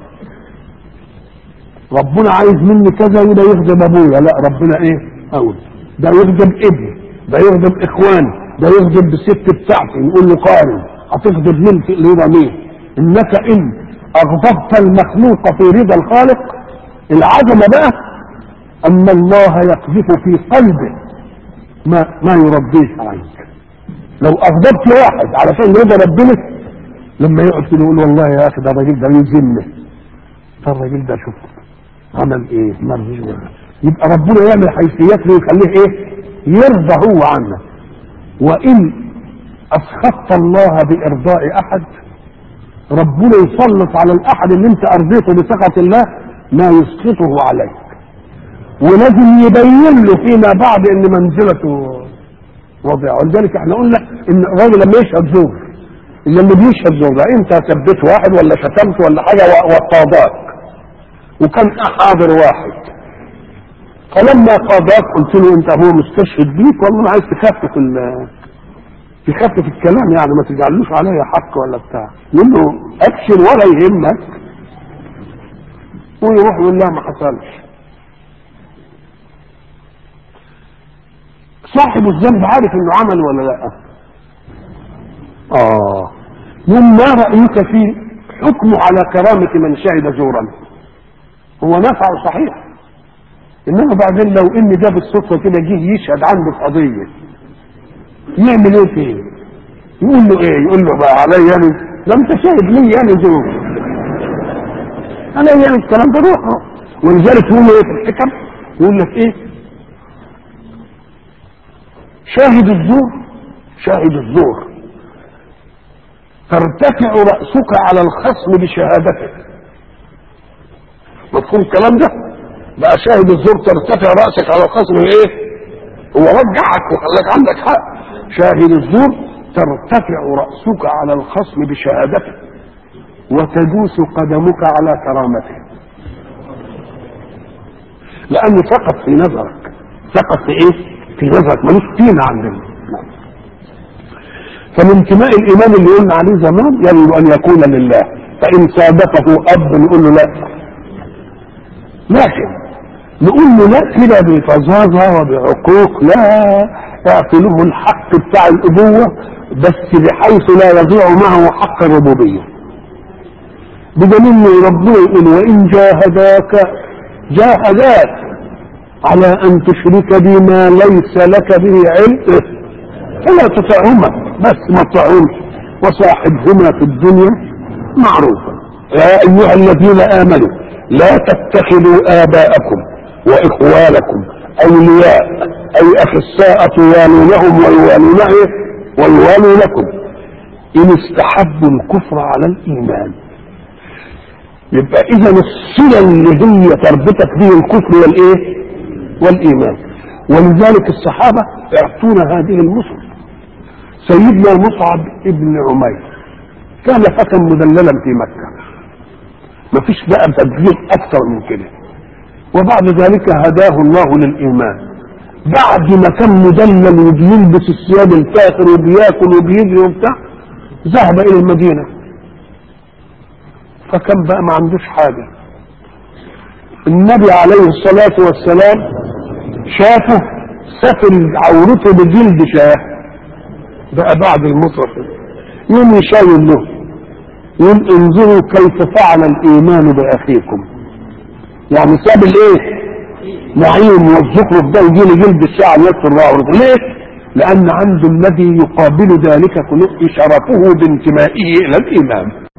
ربنا عايز مني كذا وده يخدم ابويا لا ربنا ايه اقول ده يخدم ابني ده يخدم اخواني ده يخدم بالست بتاعتي نقول له قارن هتخدم مين في رضا مين انك ان اغضبت المخلوق في رضا الخالق العظمه بقى ان الله يقذف في قلبه ما ما يرضيه عنك لو اغضبت واحد علشان رضا ربنا لما يقعد كده يقول والله يا اخي ده الراجل ده يذمه فالراجل ده شوف عمل ايه مرضي يبقى ربنا يعمل حيثيات ويخليه ايه يرضى هو عنك وان اسخطت الله بارضاء احد ربنا يسلط على الاحد اللي انت ارضيته بسخط الله ما يسخطه عليك ولازم يبين له فيما بعد ان منزلته وضع ولذلك احنا قلنا ان الراجل لما يشهد زور اللي بيشهد زور ده انت سبيت واحد ولا شتمت ولا حاجه وقاضاك وكان حاضر واحد فلما قاضاك قلت له انت هو مستشهد بيك والله عايز تخفف ال تخفف الكلام يعني ما تجعلوش عليا حق ولا بتاع يقول له ابشر ولا يهمك ويروح يقول لا ما حصلش صاحب الذنب عارف انه عمل ولا لا اه يوم ما رايك في حكمه على كرامه من شهد زورا هو نفعه صحيح انما بعدين لو ان ده بالصدفه كده جه يشهد عنده في قضيه يعمل ايه فيه؟ يقول له ايه؟ يقول له بقى عليا انا ده انت شاهد لي انا زور عليا انا الكلام ده روح ولذلك يقول له ايه في الحكم؟ يقول لك ايه؟ شاهد الزور شاهد الزور ترتفع رأسك على الخصم بشهادته مفهوم الكلام ده؟ بقى شاهد الزور ترتفع رأسك على الخصم ايه؟ هو رجعك وخلاك عندك حق شاهد الزور ترتفع رأسك على الخصم بشهادته وتدوس قدمك على كرامته لأنه سقط في نظرك سقط في ايه؟ في نظرك ملوش قيمة عندنا فمن انتماء الإيمان اللي قلنا عليه زمان يجب أن يكون لله فإن صادفه أب نقول له لا لكن نقول له لا كده بفظاظة وبعقوق لا اعطي له الحق بتاع الأبوة بس بحيث لا يضيع معه حق الربوبية بدليل ربنا يقول وإن جاهداك جاهداك على أن تشرك بما ليس لك به علم فلا تطعهما بس ما تطعهمش وصاحبهما في الدنيا معروفا يا أيها الذين آمنوا لا تتخذوا آباءكم وإخوانكم أولياء أي أخصاء توالونهم ويوالون إيه؟ ويوالوا لكم إن استحبوا الكفر على الإيمان يبقى إذا الصلة اللي هي تربطك به الكفر والإيه؟ والإيمان ولذلك الصحابة اعطونا هذه النصر سيدنا مصعب ابن عمير كان فتى مدللا في مكة ما فيش بقى تدليل أكثر من كده وبعد ذلك هداه الله للإيمان بعد ما كان مدلل وبيلبس الثياب الفاخر وبياكل وبيجري وبتاع ذهب إلى المدينة فكان بقى ما عندوش حاجة النبي عليه الصلاة والسلام شافه سفل عورته بجلد شاه بقى بعد المصرف يوم يشاور له يقول انظروا كيف فعل الايمان باخيكم يعني ساب الايه نعيم والزخرف ده يجي لي جلد الشعر يكسر عورته ليه لان عنده الذي يقابل ذلك كله شرفه بانتمائه الى الايمان